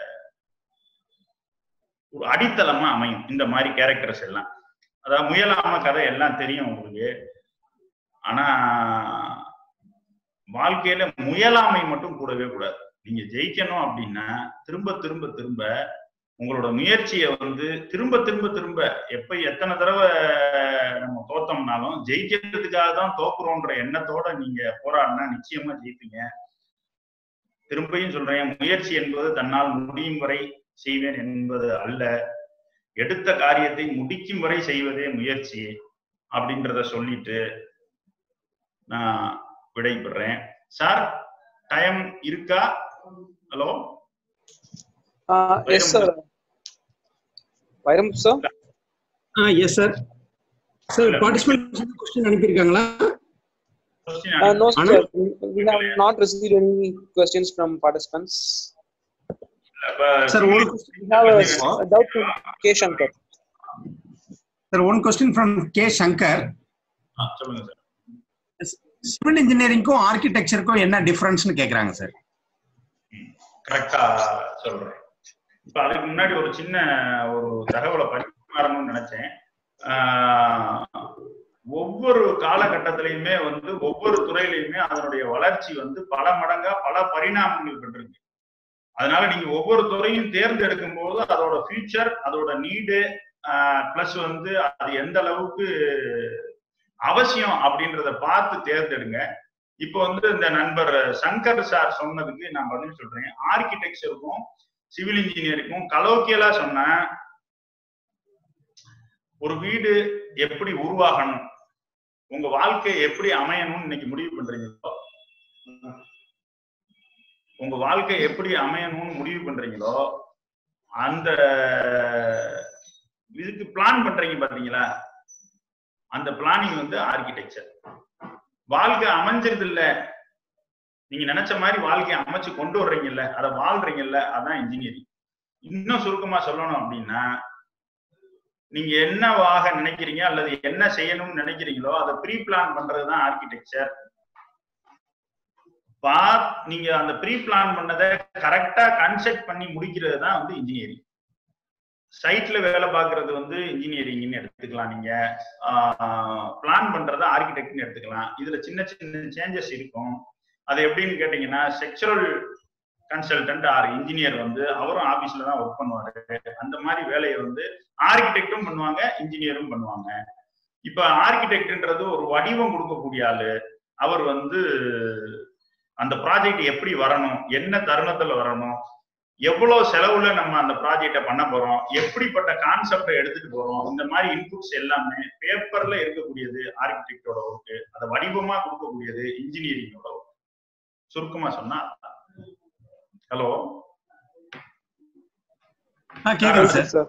ஒரு அடித்தளமா அமையும் இந்த மாதிரி கேரக்டர்ஸ் எல்லாம் அதாவது முயலாம கதை எல்லாம் தெரியும் உங்களுக்கு ஆனா வாழ்க்கையில முயலாமை மட்டும் கூடவே கூடாது நீங்க ஜெயிக்கணும் அப்படின்னா திரும்ப திரும்ப திரும்ப உங்களோட முயற்சியை வந்து திரும்ப திரும்ப திரும்ப எப்ப எத்தனை தடவை நம்ம தோத்தோம்னாலும் ஜெயிக்கிறதுக்காக தான் தோக்குறோன்ற எண்ணத்தோட நீங்க போராடினா நிச்சயமா ஜெயிப்பீங்க திரும்பியும் சொல்றேன் முயற்சி என்பது தன்னால் முடியும் வரை செய்வேன் என்பது அல்ல எடுத்த காரியத்தை முடிக்கும் வரை செய்வதே முயற்சி அப்படின்றத சொல்லிட்டு நான் விடைபெறேன் சார் டைம் இருக்கா hello Uh, yes, sir. Vairam, sir. Ah yes sir sir participant question அனுப்பியிருக்காங்களா Uh, no, Anand? sir. We- We have not received any questions from participants. Sir, one We have a, a doubt from K. Shankar. Sir one question from K Shankar சொல்லுங்க sir civil இன்ஜினியரிங்க்கும் ஆர்கிடெக்சருக்கும் என்ன டிஃபரன்ஸ்னு கேக்குறாங்க sir கரெக்டா சொல்றேன் இப்ப அதுக்கு முன்னாடி ஒரு சின்ன ஒரு தகவலை பரிமாறணும்னு நினைச்சேன் ஆஹ் ஒவ்வொரு காலகட்டத்திலையுமே வந்து ஒவ்வொரு துறையிலையுமே அதனுடைய வளர்ச்சி வந்து பல மடங்கா பல பரிணாமங்கள் பெற்றிருக்கு அதனால நீங்க ஒவ்வொரு துறையும் தேர்ந்தெடுக்கும் போது அதோட ஃபியூச்சர் அதோட நீடு பிளஸ் வந்து அது எந்த அளவுக்கு அவசியம் அப்படின்றத பார்த்து தேர்ந்தெடுங்க இப்போ வந்து இந்த நண்பர் சங்கர் சார் சொன்னதுக்கு நான் பதில் சொல்றேன் ஆர்கிடெக்சருக்கும் சிவில் இன்ஜினியருக்கும் கலோக்கியலா சொன்ன ஒரு வீடு எப்படி உருவாகணும் உங்க வாழ்க்கை எப்படி அமையணும்னு இன்னைக்கு முடிவு பண்றீங்களோ உங்க வாழ்க்கை எப்படி அமையணும்னு முடிவு பண்றீங்களோ அந்த இதுக்கு பிளான் பண்றீங்க பாத்தீங்களா அந்த பிளானிங் வந்து ஆர்கிடெக்சர் வாழ்க்கை அமைஞ்சிருது இல்ல நீங்க நினைச்ச மாதிரி வாழ்க்கையை அமைச்சு கொண்டு வர்றீங்கல்ல அதை வாழ்றீங்கல்ல அதான் இன்ஜினியரிங் இன்னும் சுருக்கமா சொல்லணும் அப்படின்னா நீங்க என்னவாக நினைக்கிறீங்க அல்லது என்ன செய்யணும்னு நினைக்கிறீங்களோ அதை ப்ரீ பிளான் பண்றதுதான் ஆர்கிடெக்சர் பா நீங்க அந்த ப்ரீ பிளான் பண்ணதை கரெக்டா கன்செப்ட் பண்ணி முடிக்கிறது தான் வந்து இன்ஜினியரிங் சைட்ல வேலை பார்க்கறது வந்து இன்ஜினியரிங்னு எடுத்துக்கலாம் நீங்க பிளான் பண்றத ஆர்கிடெக்ட்னு எடுத்துக்கலாம் இதுல சின்ன சின்ன சேஞ்சஸ் இருக்கும் அது எப்படின்னு கேட்டீங்கன்னா செக்சுரல் கன்சல்டன்ட் ஆர் இன்ஜினியர் வந்து அவரும் ஆபீஸ்ல தான் ஒர்க் பண்ணுவாரு அந்த மாதிரி வேலையை வந்து ஆர்கிடெக்டும் பண்ணுவாங்க இன்ஜினியரும் பண்ணுவாங்க இப்ப ஆர்கிடெக்ட்ன்றது ஒரு வடிவம் கொடுக்கக்கூடிய ஆளு அவர் வந்து அந்த ப்ராஜெக்ட் எப்படி வரணும் என்ன தருணத்துல வரணும் எவ்வளவு செலவுல நம்ம அந்த ப்ராஜெக்ட பண்ண போறோம் எப்படிப்பட்ட கான்செப்டை எடுத்துட்டு போறோம் இந்த மாதிரி இன்புட்ஸ் எல்லாமே பேப்பர்ல இருக்கக்கூடியது ஆர்கிடெக்டோட ஒர்க்கு அதை வடிவமா கொடுக்கக்கூடியது இன்ஜினியரிங்கோட ஒர்க் சுருக்கமா சொன்னா ஹலோ ஆ கேக்குது sir sir.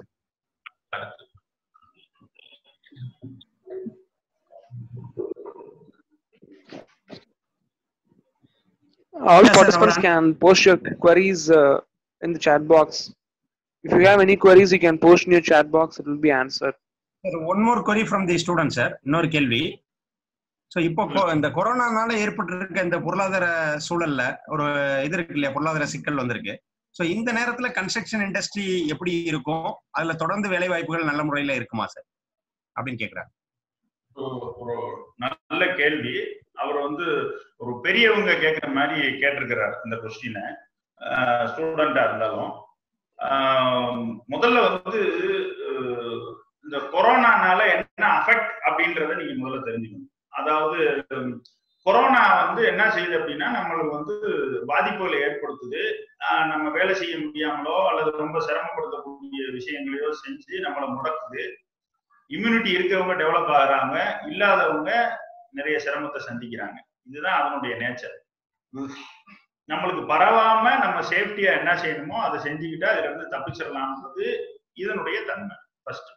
All Yes, sir, participants our- can post your queries uh, in the chat box. If you have any queries, you can post in your chat box. It will be answered. Sir one more query from the student sir இன்னொரு கேள்வி so இப்போ கொ- இந்த கொரோனானால ஏற்பட்டிருக்க இந்த பொருளாதார சூழல்ல ஒரு இது இருக்கு இல்லையா பொருளாதார சிக்கல் வந்திருக்கு ஸோ இந்த நேரத்துல கன்ஸ்ட்ரக்ஷன் இண்டஸ்ட்ரி எப்படி இருக்கும் அதுல தொடர்ந்து வேலை வாய்ப்புகள் நல்ல முறையில இருக்குமா சார் அப்படின்னு கேக்குறாங்க ஒரு- ஒரு நல்ல கேள்வி அவர் வந்து ஒரு பெரியவங்க கேட்கிற மாதிரி கேட்டிருக்கிறார் இந்த கொஸ்டினை ஸ்டூடெண்டா இருந்தாலும் ஆஹ் முதல்ல வந்து அஹ் இந்த கொரோனானால என்ன அஃபெக்ட் அப்படின்றத நீங்க முதல்ல தெரிஞ்சுக்கணும் அதாவது உம், கொரோனா வந்து என்ன செய்யுது அப்படின்னா நம்மளுக்கு வந்து பாதிப்புகளை ஏற்படுத்துது ஆஹ் நம்ம வேலை செய்ய முடியாமலோ அல்லது ரொம்ப சிரமப்படுத்தக்கூடிய விஷயங்களையோ செஞ்சு நம்மளை முடக்குது இம்யூனிட்டி இருக்கவங்க டெவலப் ஆகுறாங்க இல்லாதவங்க நிறைய சிரமத்தை சந்திக்கிறாங்க இதுதான் அதனுடைய நேச்சர் நம்மளுக்கு பரவாம நம்ம சேஃப்டியா என்ன செய்யணுமோ அதை செஞ்சுக்கிட்டா அதுல இருந்து தப்பிச்சிடலாம்ன்றது இதனுடைய தன்மை ஃபர்ஸ்ட்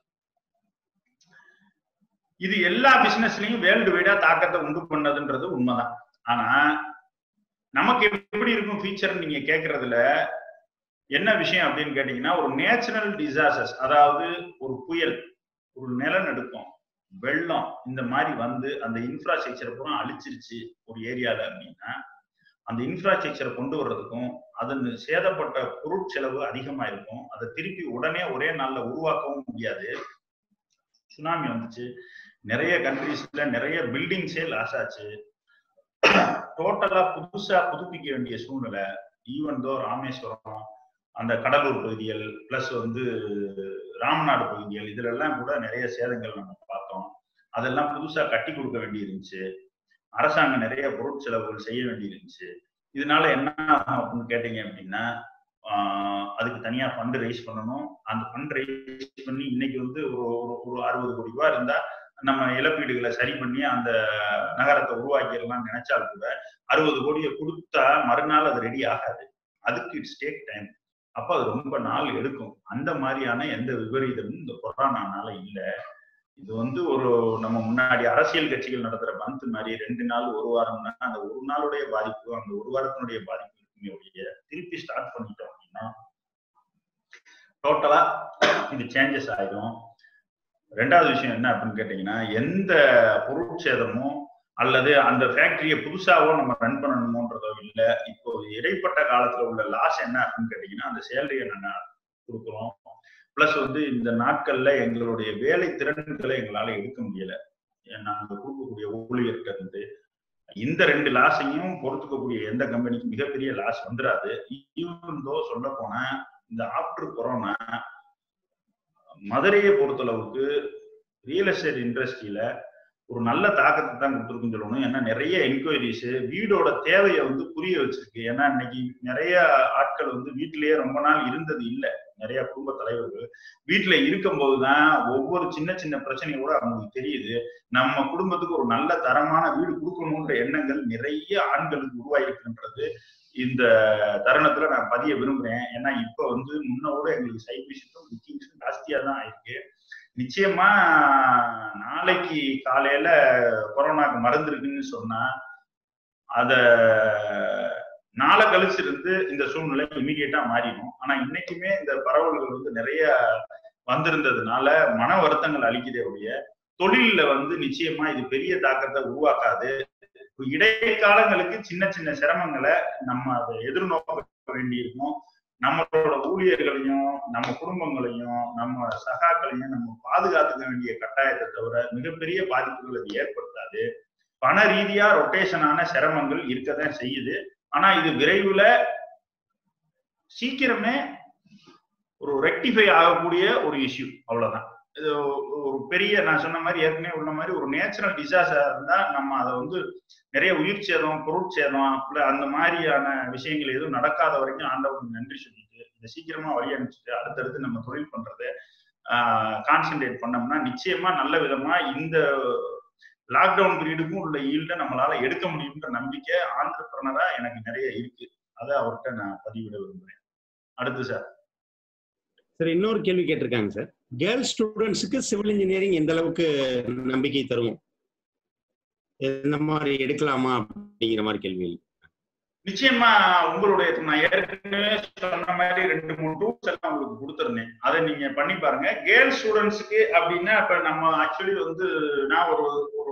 இது எல்லா பிசினஸ்லயும் வேர்ல்டு வைடா தாக்கத்தை உண்டு பண்ணதுன்றது உண்மைதான் ஆனா நமக்கு எப்படி இருக்கும் ஃபீச்சர் நீங்க கேக்குறதுல என்ன விஷயம் அப்படின்னு கேட்டீங்கன்னா ஒரு நேச்சுரல் டிசாஸ்டர்ஸ் அதாவது ஒரு புயல் ஒரு நிலநடுக்கம் வெள்ளம் இந்த மாதிரி வந்து அந்த இன்ஃப்ராஸ்ட்ரக்சரை பூரா அழிச்சிருச்சு ஒரு ஏரியால அப்படின்னா அந்த இன்ஃப்ராஸ்ட்ரக்சரை கொண்டு வர்றதுக்கும் அதன் சேதப்பட்ட பொருட்செலவு அதிகமா இருக்கும் அதை திருப்பி உடனே ஒரே நாள்ல உருவாக்கவும் முடியாது சுனாமி வந்துச்சு நிறைய கண்ட்ரீஸ்ல நிறைய பில்டிங்ஸே லாஸ் ஆச்சு டோட்டலா புதுசா புதுப்பிக்க வேண்டிய சூழ்நிலை ஈவன் தோ ராமேஸ்வரம் அந்த கடலூர் பகுதிகள் பிளஸ் வந்து ராமநாடு பகுதிகள் இதுல எல்லாம் கூட நிறைய சேதங்கள் நம்ம பார்த்தோம் அதெல்லாம் புதுசா கட்டி கொடுக்க வேண்டி இருந்துச்சு அரசாங்கம் நிறைய பொருட்செலவுகள் செய்ய வேண்டி இருந்துச்சு இதனால என்ன ஆகும் அப்படின்னு கேட்டீங்க அப்படின்னா ஆஹ் அதுக்கு தனியா ஃபண்ட் ரைஸ் பண்ணணும் அந்த ஃபண்ட் ரைஸ் பண்ணி இன்னைக்கு வந்து ஒரு ஒரு- ஒரு அறுபது கோடி ரூபாய் இருந்தா நம்ம இழப்பீடுகளை சரி பண்ணி அந்த நகரத்தை உருவாக்கிடலாம் நினைச்சால் கூட அறுபது கோடியை கொடுத்தா மறுநாள் அது ரெடி ஆகாது அதுக்கு இட்ஸ் டேக் டைம் அப்ப அது ரொம்ப நாள் எடுக்கும் அந்த மாதிரியான எந்த விபரீதமும் இந்த கொரோனானால இல்ல இது வந்து ஒரு நம்ம முன்னாடி அரசியல் கட்சிகள் நடத்துற பந்த் மாதிரி ரெண்டு நாள் ஒரு வாரம்னா அந்த ஒரு நாளுடைய பாதிப்பு அந்த ஒரு வாரத்தினுடைய பாதிப்பு இருக்குமே ஒழிய திருப்பி ஸ்டார்ட் பண்ணிட்டோம் அப்படின்னா டோட்டலா இது சேஞ்சஸ் ஆயிடும் ரெண்டாவது விஷயம் என்ன அப்படின்னு கேட்டீங்கன்னா எந்த பொருட்சேதமும் அல்லது அந்த ஃபேக்டரியை புதுசாவோ நம்ம ரன் பண்ணணுமோன்றதோ இல்லை இப்போ இடைப்பட்ட காலத்துல உள்ள லாஸ் என்ன அப்படின்னு கேட்டீங்கன்னா அந்த சேலரியை நம்ம கொடுக்குறோம் பிளஸ் வந்து இந்த நாட்கள்ல எங்களுடைய வேலை திறன்களை எங்களால எடுக்க முடியல நாங்க கொடுக்கக்கூடிய ஊழியர்கிட்ட இருந்து இந்த ரெண்டு லாஸையும் பொறுத்துக்கக்கூடிய எந்த கம்பெனிக்கும் மிகப்பெரிய லாஸ் வந்துடாது ஈவன் தோ சொல்ல போனா இந்த ஆஃப்டர் கொரோனா மதுரையை பொறுத்தளவுக்கு ரியல் எஸ்டேட் இண்டஸ்ட்ரியில ஒரு நல்ல தாக்கத்தை தான் கொடுத்துருக்குன்னு சொல்லணும் ஏன்னா நிறைய என்கொயரிஸ் வீடோட தேவையை வந்து புரிய வச்சிருக்கு ஏன்னா இன்னைக்கு நிறைய ஆட்கள் வந்து வீட்டிலேயே ரொம்ப நாள் இருந்தது இல்லை நிறைய குடும்ப தலைவர்கள் வீட்டுல இருக்கும்போது தான் ஒவ்வொரு சின்ன சின்ன பிரச்சனையும் கூட அவங்களுக்கு தெரியுது நம்ம குடும்பத்துக்கு ஒரு நல்ல தரமான வீடு கொடுக்கணுன்ற எண்ணங்கள் நிறைய ஆண்களுக்கு உருவாயிருக்குன்றது இந்த தருணத்துல நான் பதிய விரும்புறேன் ஏன்னா இப்ப வந்து முன்னோட எங்களுக்கு சைட் விஷயத்தும் புக்கிங்ஸும் ஜாஸ்தியா தான் ஆயிருக்கு நிச்சயமா நாளைக்கு காலையில கொரோனாக்கு மருந்து இருக்குன்னு சொன்னா அத நாளை கழிச்சு இருந்து இந்த சூழ்நிலை இமீடியட்டா மாறிடும் ஆனா இன்னைக்குமே இந்த பரவல்கள் வந்து நிறைய வந்திருந்ததுனால மன வருத்தங்கள் அளிக்குதே ஒழிய தொழில்ல வந்து நிச்சயமா இது பெரிய தாக்கத்தை உருவாக்காது இடைக்காலங்களுக்கு சின்ன சின்ன சிரமங்களை நம்ம அதை எதிர்நோக்க வேண்டியிருக்கும் நம்மளோட ஊழியர்களையும் நம்ம குடும்பங்களையும் நம்ம சகாக்களையும் நம்ம பாதுகாத்துக்க வேண்டிய கட்டாயத்தை தவிர மிகப்பெரிய பாதிப்புகள் அது ஏற்படுத்தாது பண ரீதியா ரொட்டேஷனான சிரமங்கள் இருக்கதான் செய்யுது ஆனா இது விரைவில் சீக்கிரமே ஒரு ரெக்டிஃபை ஆகக்கூடிய ஒரு இஷ்யூ அவ்வளவுதான் இது ஒரு பெரிய நான் சொன்ன மாதிரி ஏற்கனவே உள்ள மாதிரி ஒரு நேச்சுரல் டிசாஸ்டர் இருந்தா நம்ம அதை வந்து நிறைய உயிர் சேதம் பொருட்சேதம் இல்ல அந்த மாதிரியான விஷயங்கள் எதுவும் நடக்காத வரைக்கும் ஆண்டவனுக்கு நன்றி சொல்லிட்டு இதை சீக்கிரமா வழி அனுப்பிச்சுட்டு அடுத்தடுத்து நம்ம தொழில் பண்றதை கான்சென்ட்ரேட் பண்ணோம்னா நிச்சயமா நல்ல விதமா இந்த லாக்டவுன் பீரியடுக்கும் உள்ள ஈல்ட நம்மளால எடுக்க முடியும்ன்ற நம்பிக்கை ஆண்டர்பிரனரா எனக்கு நிறைய இருக்கு அதை அவர்கிட்ட நான் பதிவிட விரும்புறேன் அடுத்து சார் சார் இன்னொரு கேள்வி கேட்டிருக்காங்க சார் கேர்ள்ஸ் ஸ்டூடெண்ட்ஸுக்கு சிவில் இன்ஜினியரிங் எந்த அளவுக்கு நம்பிக்கை தரும் எந்த மாதிரி எடுக்கலாமா அப்படிங்கிற மாதிரி கேள்வி நிச்சயமா உங்களுடைய நான் ஏற்கனவே சொன்ன மாதிரி ரெண்டு மூணு டூல்ஸ் எல்லாம் உங்களுக்கு கொடுத்துருந்தேன் அதை நீங்க பண்ணி பாருங்க கேர்ள் ஸ்டூடெண்ட்ஸுக்கு அப்படின்னா இப்ப நம்ம ஆக்சுவலி வந்து நான் ஒரு ஒரு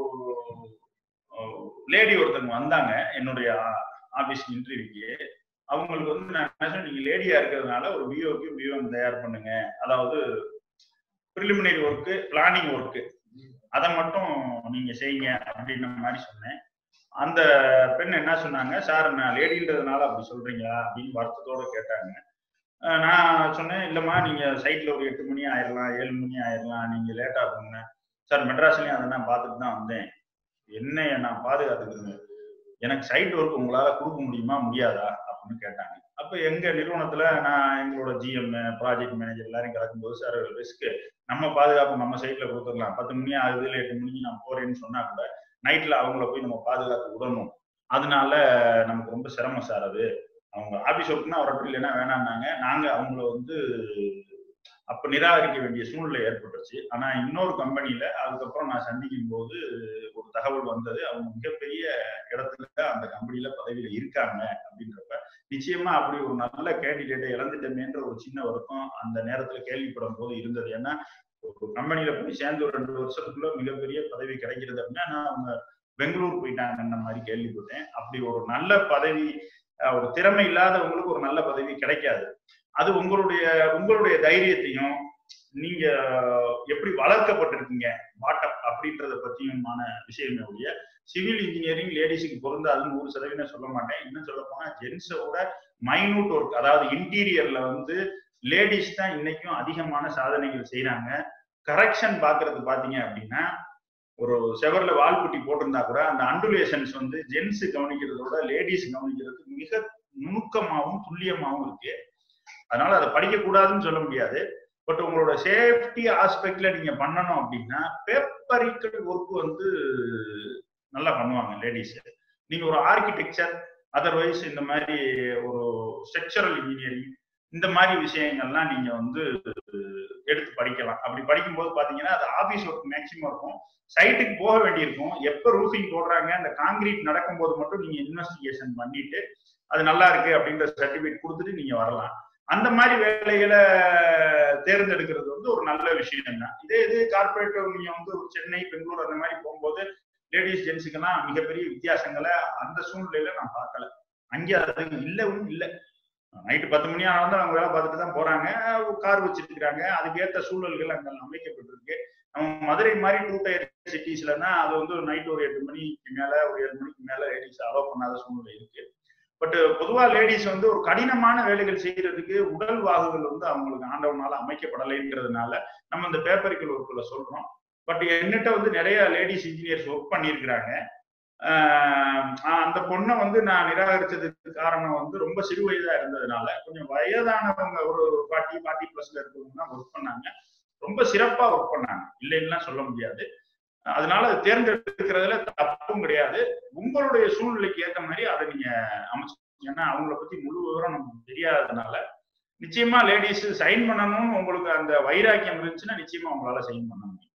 லேடி ஒருத்தவங்க வந்தாங்க என்னுடைய ஆபீஸ் இன்டர்வியூக்கு அவங்களுக்கு வந்து நான் என்ன சொன்னேன் நீங்க லேடியா இருக்கிறதுனால ஒரு விஓக்கு விஓஎம் தயார் பண்ணுங்க அதாவது ப்ரிலிமினரி ஒர்க்கு பிளானிங் ஒர்க்கு அதை மட்டும் நீங்க செய்யுங்க அப்படின்ற மாதிரி சொன்னேன் அந்த பெண் என்ன சொன்னாங்க சார் நான் லேடின்றதுனால அப்படி சொல்றீங்களா அப்படின்னு வருத்தத்தோட கேட்டாங்க நான் சொன்னேன் இல்லம்மா நீங்க சைட்ல ஒரு எட்டு மணி ஆயிடலாம் ஏழு மணி ஆயிடலாம் நீங்க லேட்டா போங்க சார் மெட்ராஸ்லயும் அதை நான் பார்த்துட்டு தான் வந்தேன் என்ன நான் பாதுகாத்துக்கிறது எனக்கு சைட் ஒர்க் உங்களால கொடுக்க முடியுமா முடியாதா அப்படின்னு கேட்டாங்க அப்ப எங்க நிறுவனத்துல நான் எங்களோட ஜிஎம் ப்ராஜெக்ட் மேனேஜர் எல்லாரும் கலக்கும்போது சார் ரிஸ்க் நம்ம பாதுகாப்பு நம்ம சைட்ல கொடுத்துடலாம் பத்து மணி ஆகுது இல்லை எட்டு மணிக்கு நான் போறேன்னு சொன்னா கூட நைட்ல அவங்கள போய் நம்ம பாதுகாத்து விடணும் அதனால நமக்கு ரொம்ப சிரமம் சார் அது அவங்க ஆபீஸ் ஒர்க்னா வரட்டும் இல்லைன்னா வேணாம்னாங்க நாங்க அவங்கள வந்து அப்ப நிராகரிக்க வேண்டிய சூழ்நிலை ஏற்பட்டுருச்சு ஆனா இன்னொரு கம்பெனில அதுக்கப்புறம் நான் சந்திக்கும் போது ஒரு தகவல் வந்தது அவங்க மிகப்பெரிய இடத்துல அந்த கம்பெனில பதவியில இருக்காங்க அப்படின்றப்ப நிச்சயமா அப்படி ஒரு நல்ல கேண்டிடேட்டை இழந்துட்டோமேன்ற ஒரு சின்ன வருத்தம் அந்த நேரத்துல கேள்விப்படும் போது இருந்தது ஏன்னா ஒரு கம்பெனில போய் சேர்ந்து ஒரு ரெண்டு வருஷத்துக்குள்ள மிகப்பெரிய பதவி கிடைக்கிறது அப்படின்னா நான் அவங்க பெங்களூர் போயிட்டாங்கன்ற மாதிரி கேள்விப்பட்டேன் அப்படி ஒரு நல்ல பதவி அஹ், ஒரு திறமை இல்லாதவங்களுக்கு ஒரு நல்ல பதவி கிடைக்காது அது உங்களுடைய உங்களுடைய தைரியத்தையும் நீங்க எப்படி வளர்க்கப்பட்டிருக்கீங்க வாட்டப் அப்படின்றத பத்தியுமான விஷயமே ஒழிய சிவில் இன்ஜினியரிங் லேடிஸுக்கு பொருந்தாதுன்னு நூறு சதவீதம் சொல்ல மாட்டேன் இன்னும் சொல்ல போனா ஜென்ஸோட மைனூட் ஒர்க் அதாவது இன்டீரியர்ல வந்து லேடிஸ் தான் இன்னைக்கும் அதிகமான சாதனைகள் செய்யறாங்க கரெக்ஷன் பாக்குறது பாத்தீங்க அப்படின்னா ஒரு செவர்ல வால்புட்டி போட்டிருந்தா கூட அந்த அண்டுலேஷன்ஸ் வந்து ஜென்ஸ் கவனிக்கிறதோட லேடிஸ் கவனிக்கிறது மிக நுணுக்கமாகவும் துல்லியமாகவும் இருக்கு அதனால அதை படிக்கக்கூடாதுன்னு சொல்ல முடியாது பட் உங்களோட சேஃப்டி ஆஸ்பெக்ட்ல நீங்க பண்ணணும் அப்படின்னா பேப்பரிக்கல் ஒர்க் வந்து நல்லா பண்ணுவாங்க லேடிஸ் நீங்க ஒரு ஆர்கிடெக்சர் அதர்வைஸ் இந்த மாதிரி ஒரு ஸ்ட்ரக்சரல் இன்ஜினியரிங் இந்த மாதிரி விஷயங்கள்லாம் நீங்க வந்து எடுத்து படிக்கலாம் அப்படி படிக்கும்போது பாத்தீங்கன்னா அது ஆபீஸ் ஒர்க் மேக்சிமம் இருக்கும் சைட்டுக்கு போக வேண்டியிருக்கும் எப்ப ரூஃபிங் போடுறாங்க அந்த காங்கிரீட் நடக்கும்போது மட்டும் நீங்க இன்வெஸ்டிகேஷன் பண்ணிட்டு அது நல்லா இருக்கு அப்படின்ற சர்டிபிகேட் கொடுத்துட்டு நீங்க வரலாம் அந்த மாதிரி வேலைகளை தேர்ந்தெடுக்கிறது வந்து ஒரு நல்ல விஷயம் தான் இதே இது கார்பரேட் நீங்க வந்து ஒரு சென்னை பெங்களூர் அந்த மாதிரி போகும்போது லேடிஸ் ஜென்ஸுக்கெல்லாம் மிகப்பெரிய வித்தியாசங்களை அந்த சூழ்நிலையில நான் பார்க்கல அங்கே அது இல்லவும் இல்லை நைட்டு பத்து மணி ஆனாலும் அவங்க வேலை பார்த்துட்டு தான் போறாங்க கார் வச்சிருக்கிறாங்க அதுக்கேற்ற சூழல்கள் அங்கே அமைக்கப்பட்டிருக்கு நம்ம மதுரை மாதிரி டூ டயர் சிட்டிஸ்லன்னா அது வந்து நைட் ஒரு எட்டு மணிக்கு மேல ஒரு ஏழு மணிக்கு மேல லேடிஸ் அலோவ் பண்ணாத சூழ்நிலை இருக்கு பட் பொதுவா லேடிஸ் வந்து ஒரு கடினமான வேலைகள் செய்யறதுக்கு உடல் வாகுகள் வந்து அவங்களுக்கு ஆண்டவனால அமைக்கப்படலைன்றதுனால நம்ம இந்த பேப்பரிக்கல் ஒர்க்குள்ள சொல்றோம் பட் என்னட்ட வந்து நிறைய லேடிஸ் இன்ஜினியர்ஸ் ஒர்க் பண்ணியிருக்கிறாங்க அந்த பொண்ணை வந்து நான் நிராகரிச்சதுக்கு காரணம் வந்து ரொம்ப சிறு வயதா இருந்ததுனால கொஞ்சம் வயதானவங்க ஒரு ஃபார்ட்டி ஃபார்ட்டி பிளஸ்ல இருக்கிறவங்க தான் ஒர்க் பண்ணாங்க ரொம்ப சிறப்பா ஒர்க் பண்ணாங்க இல்லைன்னா சொல்ல முடியாது அதனால அது தேர்ந்தெடுக்கிறதுல தப்பும் கிடையாது உங்களுடைய சூழ்நிலைக்கு ஏற்ற மாதிரி அதை நீங்க அமைச்சு ஏன்னா அவங்கள பத்தி முழு விவரம் நமக்கு தெரியாததுனால நிச்சயமா லேடிஸ் சைன் பண்ணணும்னு உங்களுக்கு அந்த வைராக்கியம் இருந்துச்சுன்னா நிச்சயமா உங்களால சைன் பண்ண முடியும்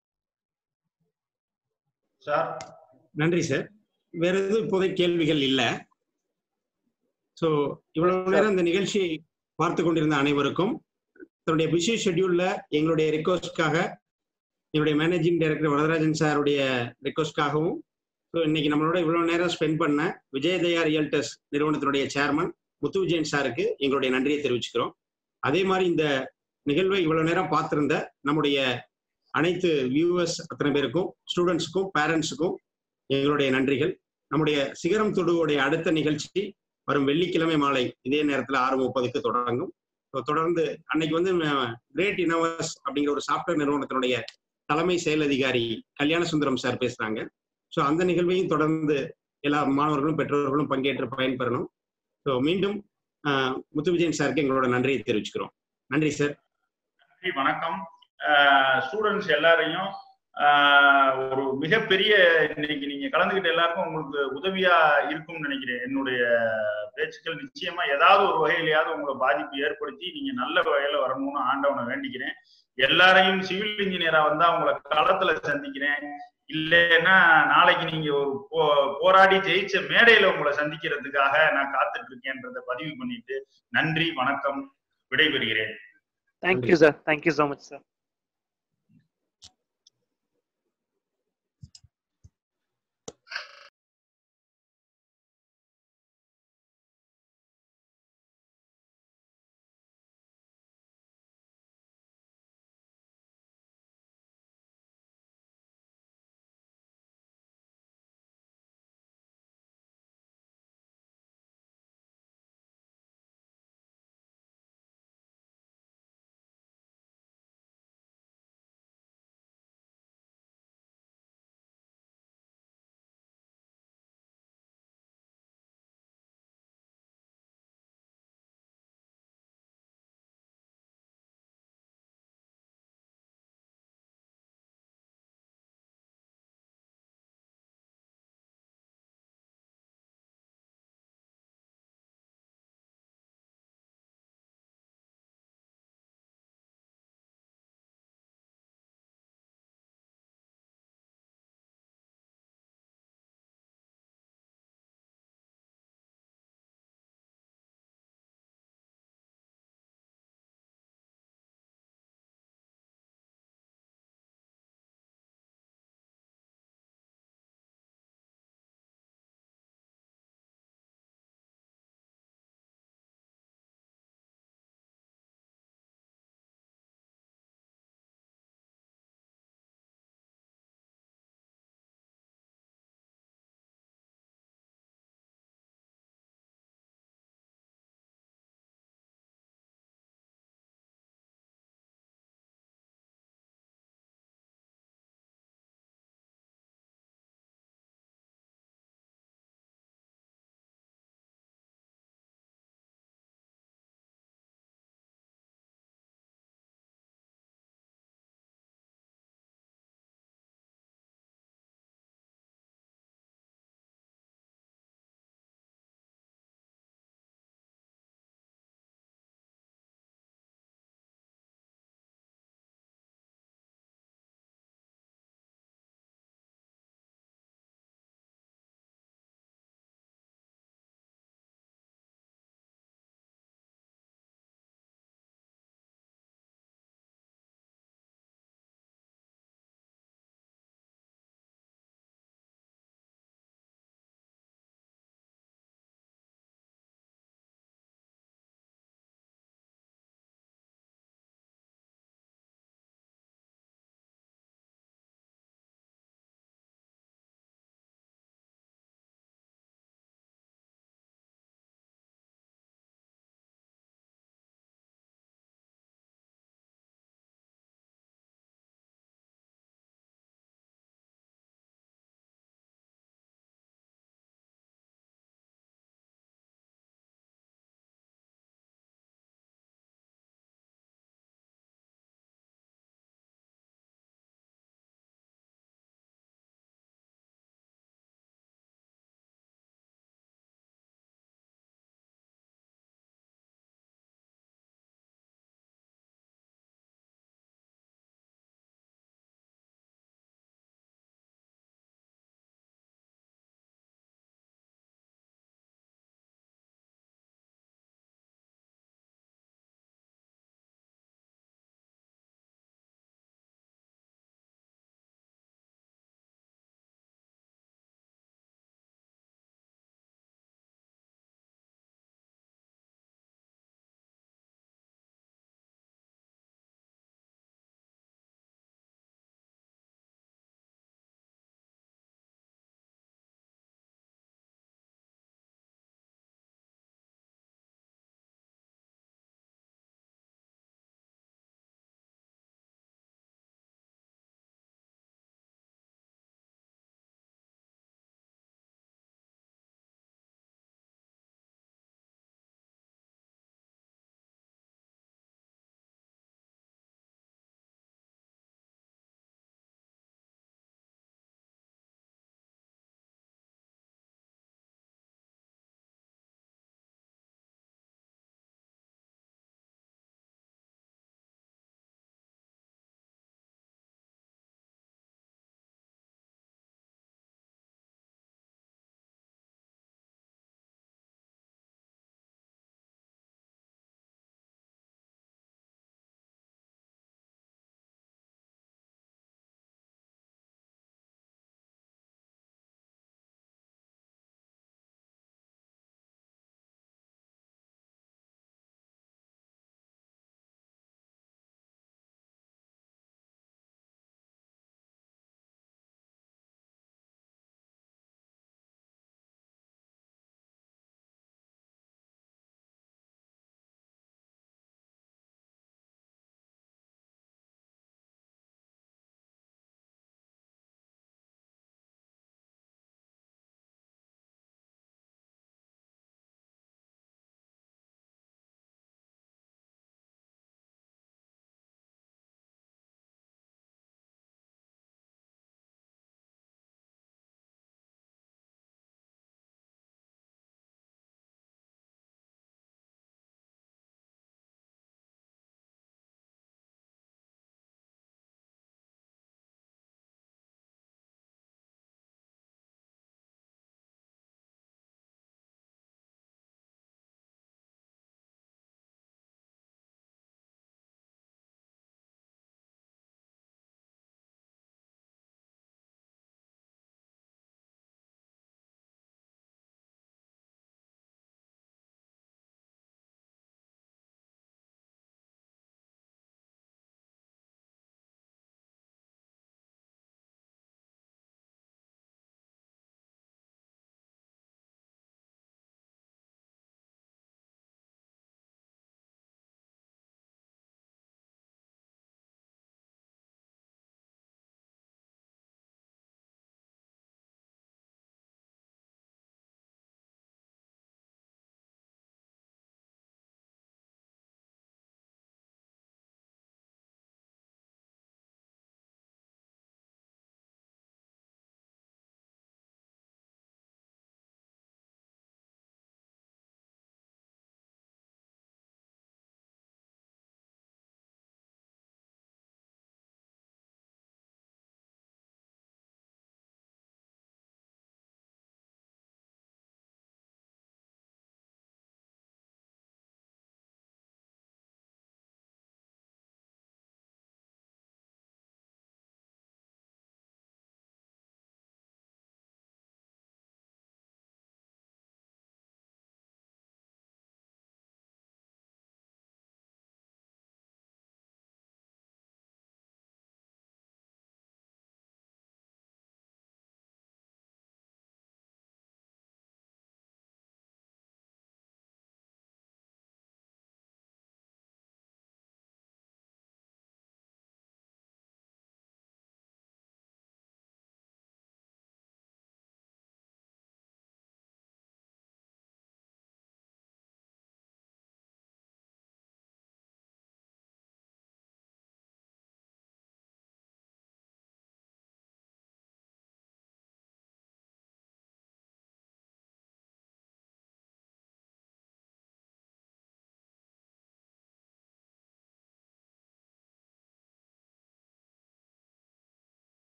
சார் நன்றி சார் வேற எதுவும் இப்போதைக்கு கேள்விகள் இல்லை ஸோ இவ்வளவு நேரம் இந்த நிகழ்ச்சியை பார்த்து கொண்டிருந்த அனைவருக்கும் தன்னுடைய பிஸி ஷெட்யூல்ல எங்களுடைய ரிக்வஸ்ட்காக என்னுடைய மேனேஜிங் டைரக்டர் வரதராஜன் சாருடைய ரிக்வஸ்ட்காகவும் ஸோ இன்னைக்கு நம்மளோட இவ்வளவு நேரம் ஸ்பெண்ட் பண்ண விஜயதயா ரியல்டர்ஸ் நிறுவனத்தினுடைய சேர்மன் முத்து விஜயன் சாருக்கு எங்களுடைய நன்றியை தெரிவிச்சுக்கிறோம் அதே மாதிரி இந்த நிகழ்வை இவ்வளவு நேரம் பார்த்திருந்த நம்முடைய அனைத்து வியூவர்ஸ் அத்தனை பேருக்கும் ஸ்டூடெண்ட்ஸுக்கும் பேரண்ட்ஸுக்கும் எங்களுடைய நன்றிகள் நம்முடைய சிகரம் தொடுவோடைய அடுத்த நிகழ்ச்சி வரும் வெள்ளிக்கிழமை மாலை இதே நேரத்தில் ஆறு முப்பதுக்கு தொடங்கும் தொடர்ந்து அன்னைக்கு வந்து கிரேட் இனோவர்ஸ் அப்படிங்கிற ஒரு சாஃப்ட்வேர் நிறுவனத்தினுடைய தலைமை செயல் அதிகாரி கல்யாண சுந்தரம் சார் பேசுறாங்க ஸோ அந்த நிகழ்வையும் தொடர்ந்து எல்லா மாணவர்களும் பெற்றோர்களும் பங்கேற்று பயன்பெறணும் ஸோ மீண்டும் முத்து விஜயன் சாருக்கு எங்களோட நன்றியை தெரிவிச்சுக்கிறோம் நன்றி சார் நன்றி வணக்கம் ஸ்டூடெண்ட்ஸ் எல்லாரையும் ஒரு மிகப்பெரிய இன்னைக்கு நீங்க கலந்துகிட்ட எல்லாருக்கும் உங்களுக்கு உதவியா இருக்கும்னு நினைக்கிறேன் என்னுடைய பேச்சுக்கள் நிச்சயமா ஏதாவது ஒரு வகையிலையாவது உங்களை பாதிப்பு ஏற்படுத்தி நீங்க நல்ல வகையில வரணும்னு ஆண்டவனை வேண்டிக்கிறேன் எல்லாரையும் சிவில் இன்ஜினியரா வந்தா உங்களை களத்துல சந்திக்கிறேன் இல்லைன்னா நாளைக்கு நீங்க ஒரு போ போராடி ஜெயிச்ச மேடையில உங்களை சந்திக்கிறதுக்காக நான் காத்துட்டு இருக்கேன்றதை பதிவு பண்ணிட்டு நன்றி வணக்கம் விடைபெறுகிறேன் Thank you, sir. Thank you so much, sir.